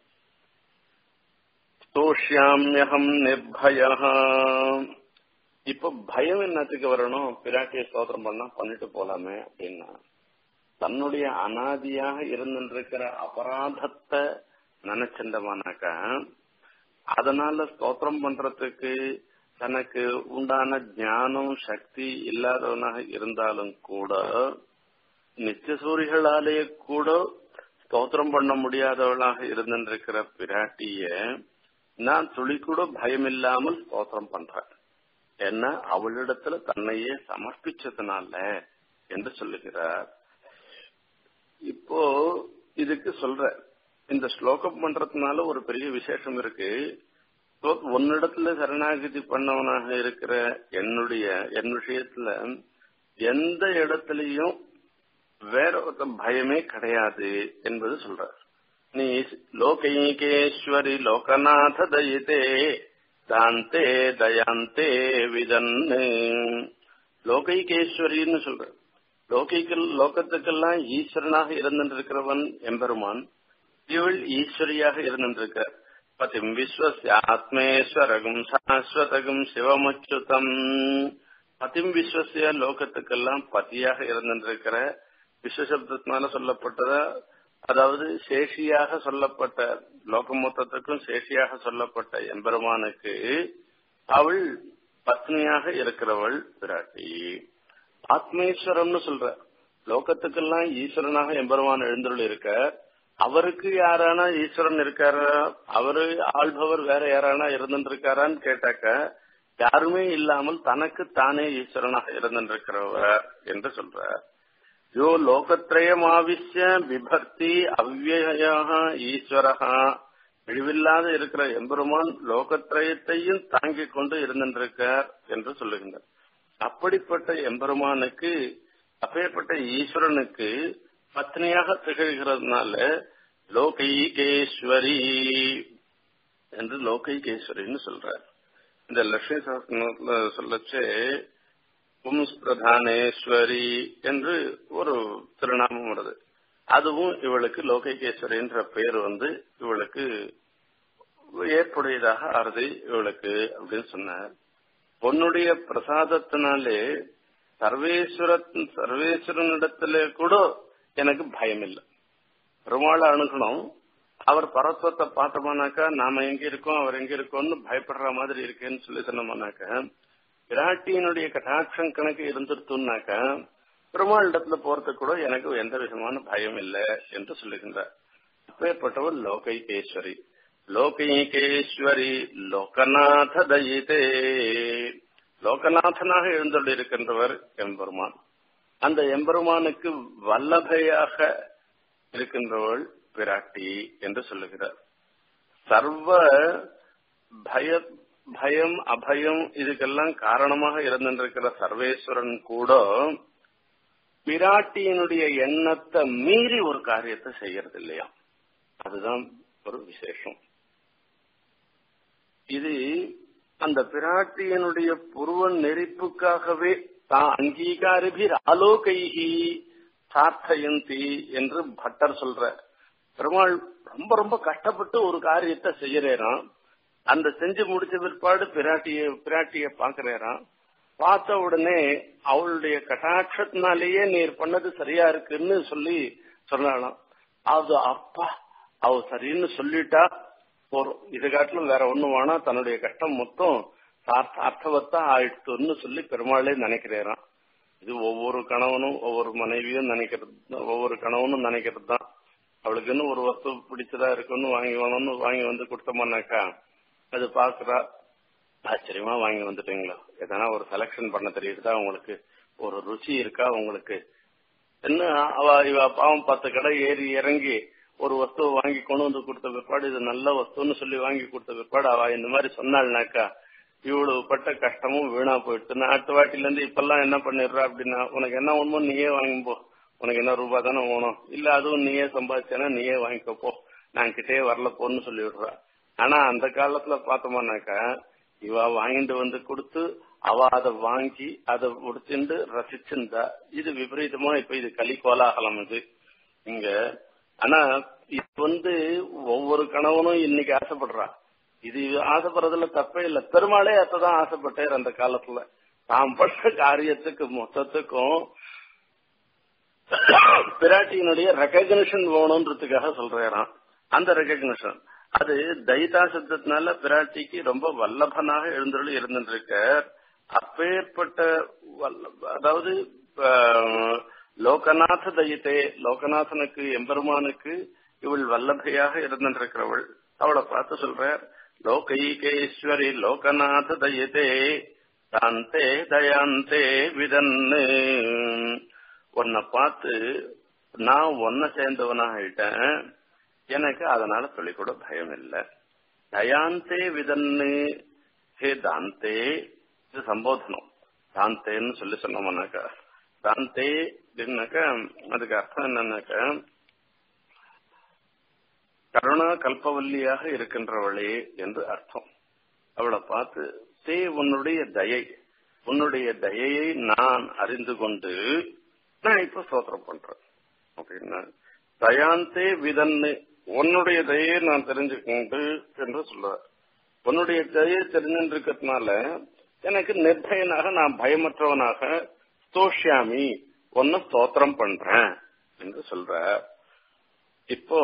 ஸ்தோஷ்யாமியகம் நிர்பயா இப்ப பயம் என்னத்துக்கு வரணும் பிராட்டிய ஸ்தோத்திரம் பண்ணா பண்ணிட்டு போலாமே அப்படின்னா தன்னுடைய அனாதியாக இருந்திருக்கிற அபராதத்தை நினைச்சிருந்தமானாக்கா அதனால ஸ்தோத்திரம் பண்றதுக்கு தனக்கு உண்டான ஞானம் சக்தி இல்லாதவனாக இருந்தாலும் கூட நித்தியசூரிகளாலேயே கூட ஸ்தோத்திரம் பண்ண முடியாதவளாக இருந்திருக்கிற பிராட்டிய நான் துளி கூட பயமில்லாமல் ஸ்தோத்திரம் பண்றேன் என்ன அவளிடத்துல தன்னையே சமர்ப்பிச்சதுனால என்று சொல்லுகிறார் இப்போ இதுக்கு சொல்ற இந்த ஸ்லோகம் பண்றதுனால ஒரு பெரிய விசேஷம் இருக்கு உன்னிடத்துல சரணாகதி பண்ணவனாக இருக்கிற என்னுடைய என் விஷயத்துல எந்த இடத்துலயும் வேற ஒருத்த பயமே கிடையாது என்பது சொல்றார் நீ லோகைகேஸ்வரி லோகநாத தயிதே தாந்தே தயாந்தே விதன்னு லோகைகேஸ்வரின்னு சொல்ற லோகைகள் லோகத்துக்கெல்லாம் ஈஸ்வரனாக இருந்திருக்கிறவன் எம்பெருமான் இவள் ஈஸ்வரியாக இருந்திருக்கிறார் பதிம் விஸ்வஸ்யாத்மேஸ்வரகும் சாஸ்வதகும் சிவமச்சுதம் பதிம் விஸ்வசிய லோகத்துக்கெல்லாம் பதியாக இருந்திருக்கிற விஸ்வசப்தத்தினால சொல்லப்பட்டத அதாவது சேஷியாக சொல்லப்பட்ட லோகம் மொத்தத்துக்கும் சேஷியாக சொல்லப்பட்ட எம்பெருமானுக்கு அவள் பத்னியாக இருக்கிறவள் பிராட்டி ஆத்மேஸ்வரம்னு சொல்ற லோகத்துக்கெல்லாம் ஈஸ்வரனாக எம்பெருமான் எழுந்துள்ள இருக்க அவருக்கு யாரானா ஈஸ்வரன் இருக்காரா அவரு ஆள்பவர் வேற யாரானா இருந்திருக்காரான்னு கேட்டாக்க யாருமே இல்லாமல் தனக்கு தானே ஈஸ்வரனாக இருந்திருக்கிறவர் என்று சொல்றார் யோ லோகத்ரயமாவிஷ்ய விபக்தி அவ்வயாக ஈஸ்வரகா இழிவில்லாத இருக்கிற எம்பெருமான் லோகத்ரயத்தையும் தாங்கிக் கொண்டு இருந்திருக்கார் என்று சொல்லுகின்றார் அப்படிப்பட்ட எம்பெருமானுக்கு அப்பேற்பட்ட ஈஸ்வரனுக்கு பத்னியாக திகழ்கிறதுனால லோகைகேஸ்வரி என்று லோகைகேஸ்வரின்னு சொல்றார் இந்த லட்சுமி சாஸ்திரத்துல சொல்லச்சு பும்ஸ் பிரதானேஸ்வரி என்று ஒரு திருநாமம் வருது அதுவும் இவளுக்கு லோகைகேஸ்வரின்ற பெயர் வந்து இவளுக்கு ஏற்புடையதாக ஆறுது இவளுக்கு அப்படின்னு சொன்னார் பொன்னுடைய பிரசாதத்தினாலே சர்வேஸ்வர சர்வேஸ்வரனிடத்திலே கூட எனக்கு பயம் இல்லை பெருமாளை அணுகணும் அவர் பரத்வத்தை பார்த்தோம்னாக்கா நாம எங்க இருக்கோம் அவர் எங்க இருக்கோம்னு பயப்படுற மாதிரி இருக்கேன்னு சொல்லி சொன்னோம்னாக்கா பிராட்டியினுடைய கட்டாட்சம் கணக்கு இருந்துருத்துனாக்கா பெருமாள் இடத்துல போறதுக்கு கூட எனக்கு எந்த விதமான பயம் இல்லை என்று சொல்லுகின்றார் அப்பேற்பட்டவர் லோகைகேஸ்வரி லோகைகேஸ்வரி லோகநாத தயிதே லோகநாதனாக எழுந்தொள்ளி இருக்கின்றவர் எம்பெருமான் அந்த எம்பெருமானுக்கு வல்லபையாக இருக்கின்றவள் பிராட்டி என்று சொல்லுகிறார் சர்வ பய பயம் அபயம் இதுக்கெல்லாம் காரணமாக இருந்திருக்கிற சர்வேஸ்வரன் கூட பிராட்டியினுடைய எண்ணத்தை மீறி ஒரு காரியத்தை செய்யறது இல்லையா அதுதான் ஒரு விசேஷம் இது அந்த பிராட்டியனுடைய புருவ நெறிப்புக்காகவே தான் அங்கீகாரிபிர் ஆலோகைகி சார்த்தயந்தி என்று பட்டர் சொல்ற பெருமாள் ரொம்ப ரொம்ப கஷ்டப்பட்டு ஒரு காரியத்தை செய்யறேறான் அந்த செஞ்சு முடிச்ச பிற்பாடு பிராட்டிய பிராட்டிய பாக்குறேறான் பார்த்த உடனே அவளுடைய கட்டாட்சத்தினாலேயே நீர் பண்ணது சரியா இருக்குன்னு சொல்லி சொல்லலாம் அது அப்பா அவ சரின்னு சொல்லிட்டா போறோம் இது காட்டிலும் வேற ஒண்ணு வேணா தன்னுடைய கஷ்டம் மொத்தம் அர்த்தவத்தா ஆயிடுத்துன்னு சொல்லி பெருமாளே நினைக்கிறேன் இது ஒவ்வொரு கணவனும் ஒவ்வொரு மனைவியும் நினைக்கிறது ஒவ்வொரு கணவனும் நினைக்கிறது தான் அவளுக்குன்னு ஒரு வஸ்து பிடிச்சதா இருக்குன்னு வாங்கி வேணும்னு வாங்கி வந்து கொடுத்தோம்னாக்கா அது பாக்குறா ஆச்சரியமா வாங்கி வந்துட்டீங்களா எதனா ஒரு செலக்ஷன் பண்ண தெரியுதா உங்களுக்கு ஒரு ருச்சி இருக்கா உங்களுக்கு என்ன அவ இவ பாவம் பத்து கடை ஏறி இறங்கி ஒரு வஸ்துவை வாங்கி கொண்டு வந்து கொடுத்த பிற்பாடு இது நல்ல வஸ்துன்னு சொல்லி வாங்கி கொடுத்த பிற்பாடு அவ இந்த மாதிரி சொன்னாள்னாக்கா இவ்வளவு பட்ட கஷ்டமும் வீணா போயிடுச்சு நான் அடுத்த வாட்டில இருந்து இப்பெல்லாம் என்ன பண்ணிடுறா அப்படின்னா உனக்கு என்ன ஒண்ணுமோ நீயே வாங்கிப்போ உனக்கு என்ன ரூபா தானே வேணும் இல்ல அதுவும் நீயே சம்பாதிச்சேன்னா நீயே வாங்கிக்கப்போ நான் கிட்டே வரல போன்னு சொல்லி விடுறா ஆனா அந்த காலத்துல பார்த்தோம்னாக்கா இவ வாங்கிட்டு வந்து கொடுத்து அவ அதை வாங்கி அதை உடுத்திண்டு ரசிச்சிருந்தா இது விபரீதமா இப்ப இது கலி கோலாகலம் இது இங்க ஆனா இது வந்து ஒவ்வொரு கணவனும் இன்னைக்கு ஆசைப்படுறா இது ஆசைப்படுறதுல தப்பே இல்ல பெருமாளே அதான் ஆசைப்பட்டார் அந்த காலத்துல தாம் பட்ட காரியத்துக்கு மொத்தத்துக்கும் பிராட்டியினுடைய ரெக்கக்னிஷன் வேணும்ன்றதுக்காக சொல்றாராம் அந்த ரெக்கக்னிஷன் அது தைதா சப்தத்தினால பிராட்டிக்கு ரொம்ப வல்லபனாக எழுந்தருளி இருந்துருக்க அப்பேற்பட்ட அதாவது லோகநாத தயித்தே லோகநாதனுக்கு எம்பெருமானுக்கு இவள் வல்லபையாக இருந்திருக்கிறவள் அவளை பார்த்து சொல்றார் லோகைகேஸ்வரி லோகநாத தயித்தே தாந்தே தயாந்தே விதன்னு உன்னை பார்த்து நான் ஒன்ன சேர்ந்தவனாகிட்டேன் எனக்கு அதனால சொல்லிக்கூட பயம் இல்லை தயாந்தே விதன்னு ஹே தாந்தே இது சம்போதனம் தாந்தேன்னு சொல்லி சொன்னோம்னாக்கா தாந்தே அப்படின்னாக்கா அதுக்கு அர்த்தம் என்னன்னாக்கா கருணா கல்பவல்லியாக இருக்கின்றவளே என்று அர்த்தம் அவளை பார்த்து தே உன்னுடைய தயை உன்னுடைய தயையை நான் அறிந்து கொண்டு நான் இப்ப ஸ்தோத்திரம் பண்றேன் அப்படின்னா தயாந்தே விதன்னு உன்னுடைய தயையை நான் தெரிஞ்சுக்கொண்டு என்று சொல்ற உன்னுடைய தயையை தெரிஞ்சிருக்கிறதுனால எனக்கு நிர்பயனாக நான் பயமற்றவனாக ஸ்தோஷியாமி ஒன்னு ஸ்தோத்திரம் பண்றேன் என்று சொல்ற இப்போ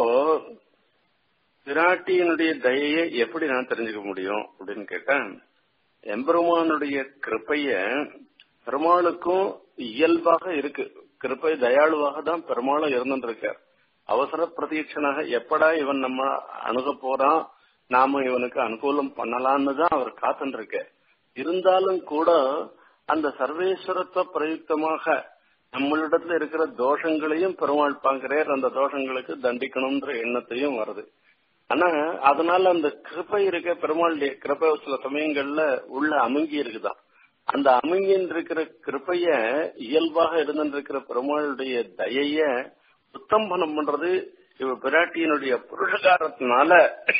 பிராட்டியினுடைய தயையை எப்படி நான் தெரிஞ்சுக்க முடியும் அப்படின்னு கேட்டேன் எம்பெருமானுடைய கிருப்பைய பெருமாளுக்கும் இயல்பாக இருக்கு கிருப்பை தயாளுவாக தான் பெருமாளும் இருந்துருக்கார் அவசர பிரதீட்சனாக எப்படா இவன் நம்ம அணுக போறான் நாம இவனுக்கு அனுகூலம் பண்ணலான்னு தான் அவர் காத்துருக்க இருந்தாலும் கூட அந்த சர்வேஸ்வரத்துவ பிரயுக்தமாக நம்மளிடத்துல இருக்கிற தோஷங்களையும் பெருமாள் பாக்குறார் அந்த தோஷங்களுக்கு தண்டிக்கணும்ன்ற எண்ணத்தையும் வருது ஆனா அதனால அந்த கிருப்பை இருக்க பெருமாளுடைய கிருப்பை சில சமயங்கள்ல உள்ள அமுங்கி இருக்குதான் அந்த அமுங்கின் இருக்கிற கிருப்பைய இயல்பாக இருந்திருக்கிற பெருமாளுடைய தயைய உத்தம்பனம் பண்றது இவ பிராட்டியினுடைய புருஷகாரத்தினால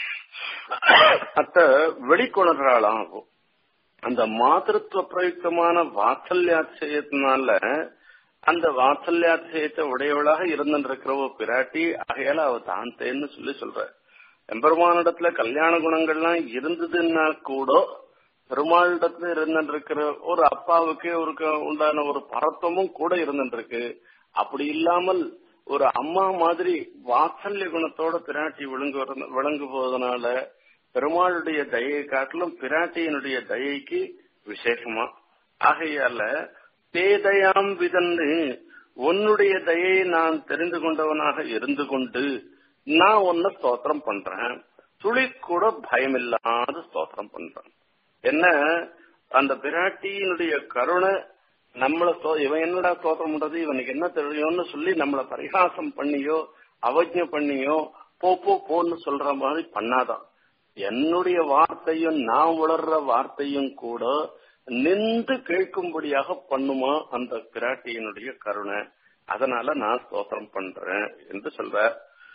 அத்த வெளிக்கொணர்றாளாம் அந்த மாதத்துவ பிரயுக்தமான வாத்சல்யாட்சயத்தினால அந்த வாத்சல்யாட்சயத்தை உடையவளாக இருந்திருக்கிறவ பிராட்டி ஆகையால அவ தாந்தேன்னு சொல்லி சொல்ற எம்பெருமானிடத்துல கல்யாண குணங்கள்லாம் இருந்ததுன்னா கூட பெருமாளிடத்துல இருந்துருக்கிற ஒரு அப்பாவுக்கு ஒரு உண்டான ஒரு பரத்துவமும் கூட இருந்துருக்கு அப்படி இல்லாமல் ஒரு அம்மா மாதிரி வாத்சல்ய குணத்தோட பிராட்டி விளங்கு விளங்கு போவதனால பெருமாளுடைய தயையை காட்டிலும் பிராட்டியினுடைய தயைக்கு விசேஷமா ஆகையால தேதயாம் விதன்னு உன்னுடைய தயையை நான் தெரிந்து கொண்டவனாக இருந்து கொண்டு நான் ஒன்னு ஸ்தோத்திரம் பண்றேன் துளி கூட பயம் இல்லாத ஸ்தோத்திரம் பண்றேன் என்ன அந்த பிராட்டியினுடைய கருணை நம்மள இவன் என்னடா ஸ்தோத்திரம் பண்றது இவனுக்கு என்ன தெரியும்னு சொல்லி நம்மள பரிகாசம் பண்ணியோ அவஜ்ஞ பண்ணியோ போ போ போன்னு சொல்ற மாதிரி பண்ணாதான் என்னுடைய வார்த்தையும் நான் உளர்ற வார்த்தையும் கூட நின்று கேட்கும்படியாக பண்ணுமா அந்த பிராட்டியினுடைய கருணை அதனால நான் ஸ்தோத்திரம் பண்றேன் என்று சொல்ற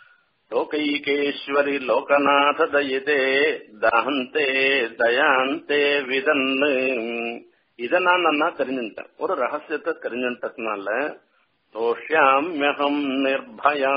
லோகைகேஸ்வரி லோகநாத தயிதே தாந்தே தயாந்தே விதன்னு இத நான் நன்னா தெரிஞ்சுட்டேன் ஒரு ரகசியத்தை தெரிஞ்சுட்டதுனால தோஷாமியகம் நிர்பயா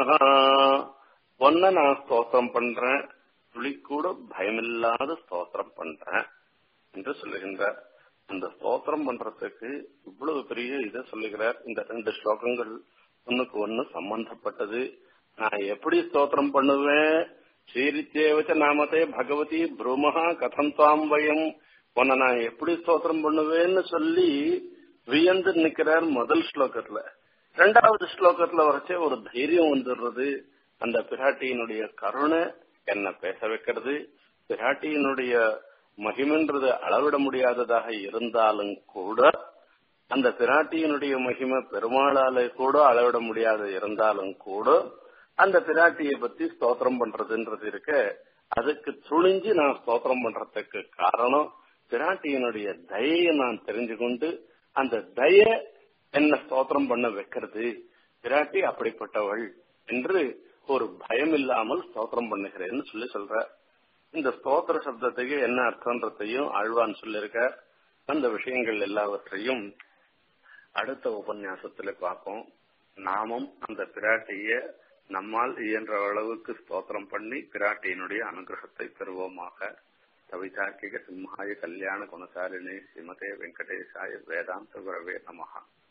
ஒன்ன நான் ஸ்தோத்திரம் பண்றேன் துளி கூட பயமில்லாத ஸ்தோத்திரம் பண்றேன் என்று சொல்லுகின்றார் அந்த ஸ்தோத்திரம் பண்றதுக்கு இவ்வளவு பெரிய இதை சொல்லுகிறார் இந்த ரெண்டு ஸ்லோகங்கள் ஒண்ணுக்கு ஒண்ணு சம்பந்தப்பட்டது நான் எப்படி ஸ்தோத்திரம் பண்ணுவேன் ஸ்ரீரித்தேவச்ச நாமத்தே பகவதி பிரம்மஹா கதம் தாம் வயம் உன்னை நான் எப்படி ஸ்தோத்திரம் பண்ணுவேன்னு சொல்லி வியந்து நிக்கிறார் முதல் ஸ்லோகத்துல ரெண்டாவது ஸ்லோகத்துல வரைச்சே ஒரு தைரியம் வந்துடுறது அந்த பிராட்டியினுடைய கருணை என்ன பேச வைக்கிறது பிராட்டியினுடைய மகிமன்றது அளவிட முடியாததாக இருந்தாலும் கூட அந்த பிராட்டியினுடைய மகிமை பெருமாளால கூட அளவிட முடியாத இருந்தாலும் கூட அந்த பிராட்டியை பத்தி ஸ்தோத்திரம் பண்றதுன்றது இருக்க அதுக்கு துணிஞ்சு நான் ஸ்தோத்திரம் பண்றதுக்கு காரணம் பிராட்டியினுடைய தயையை நான் தெரிஞ்சு கொண்டு அந்த தய என்ன ஸ்தோத்திரம் பண்ண வைக்கிறது பிராட்டி அப்படிப்பட்டவள் என்று ஒரு பயம் இல்லாமல் ஸ்தோத்திரம் பண்ணுகிறேன்னு சொல்லி சொல்ற இந்த ஸ்தோத்திர சப்தத்துக்கு என்ன அர்த்தன்றதையும் ஆழ்வான் சொல்லியிருக்க அந்த விஷயங்கள் எல்லாவற்றையும் அடுத்த உபன்யாசத்துல பார்ப்போம் நாமும் அந்த பிராட்டிய நம்மால் இயன்ற அளவுக்கு ஸ்தோத்திரம் பண்ணி பிராட்டியினுடைய அனுகிரகத்தை பெறுவோமாக கவிதார்க்கிக சிம்ஹாய கல்யாண குணசாலினி ஸ்ரீமதே வெங்கடேசாய வேதாந்த குரவே நமகா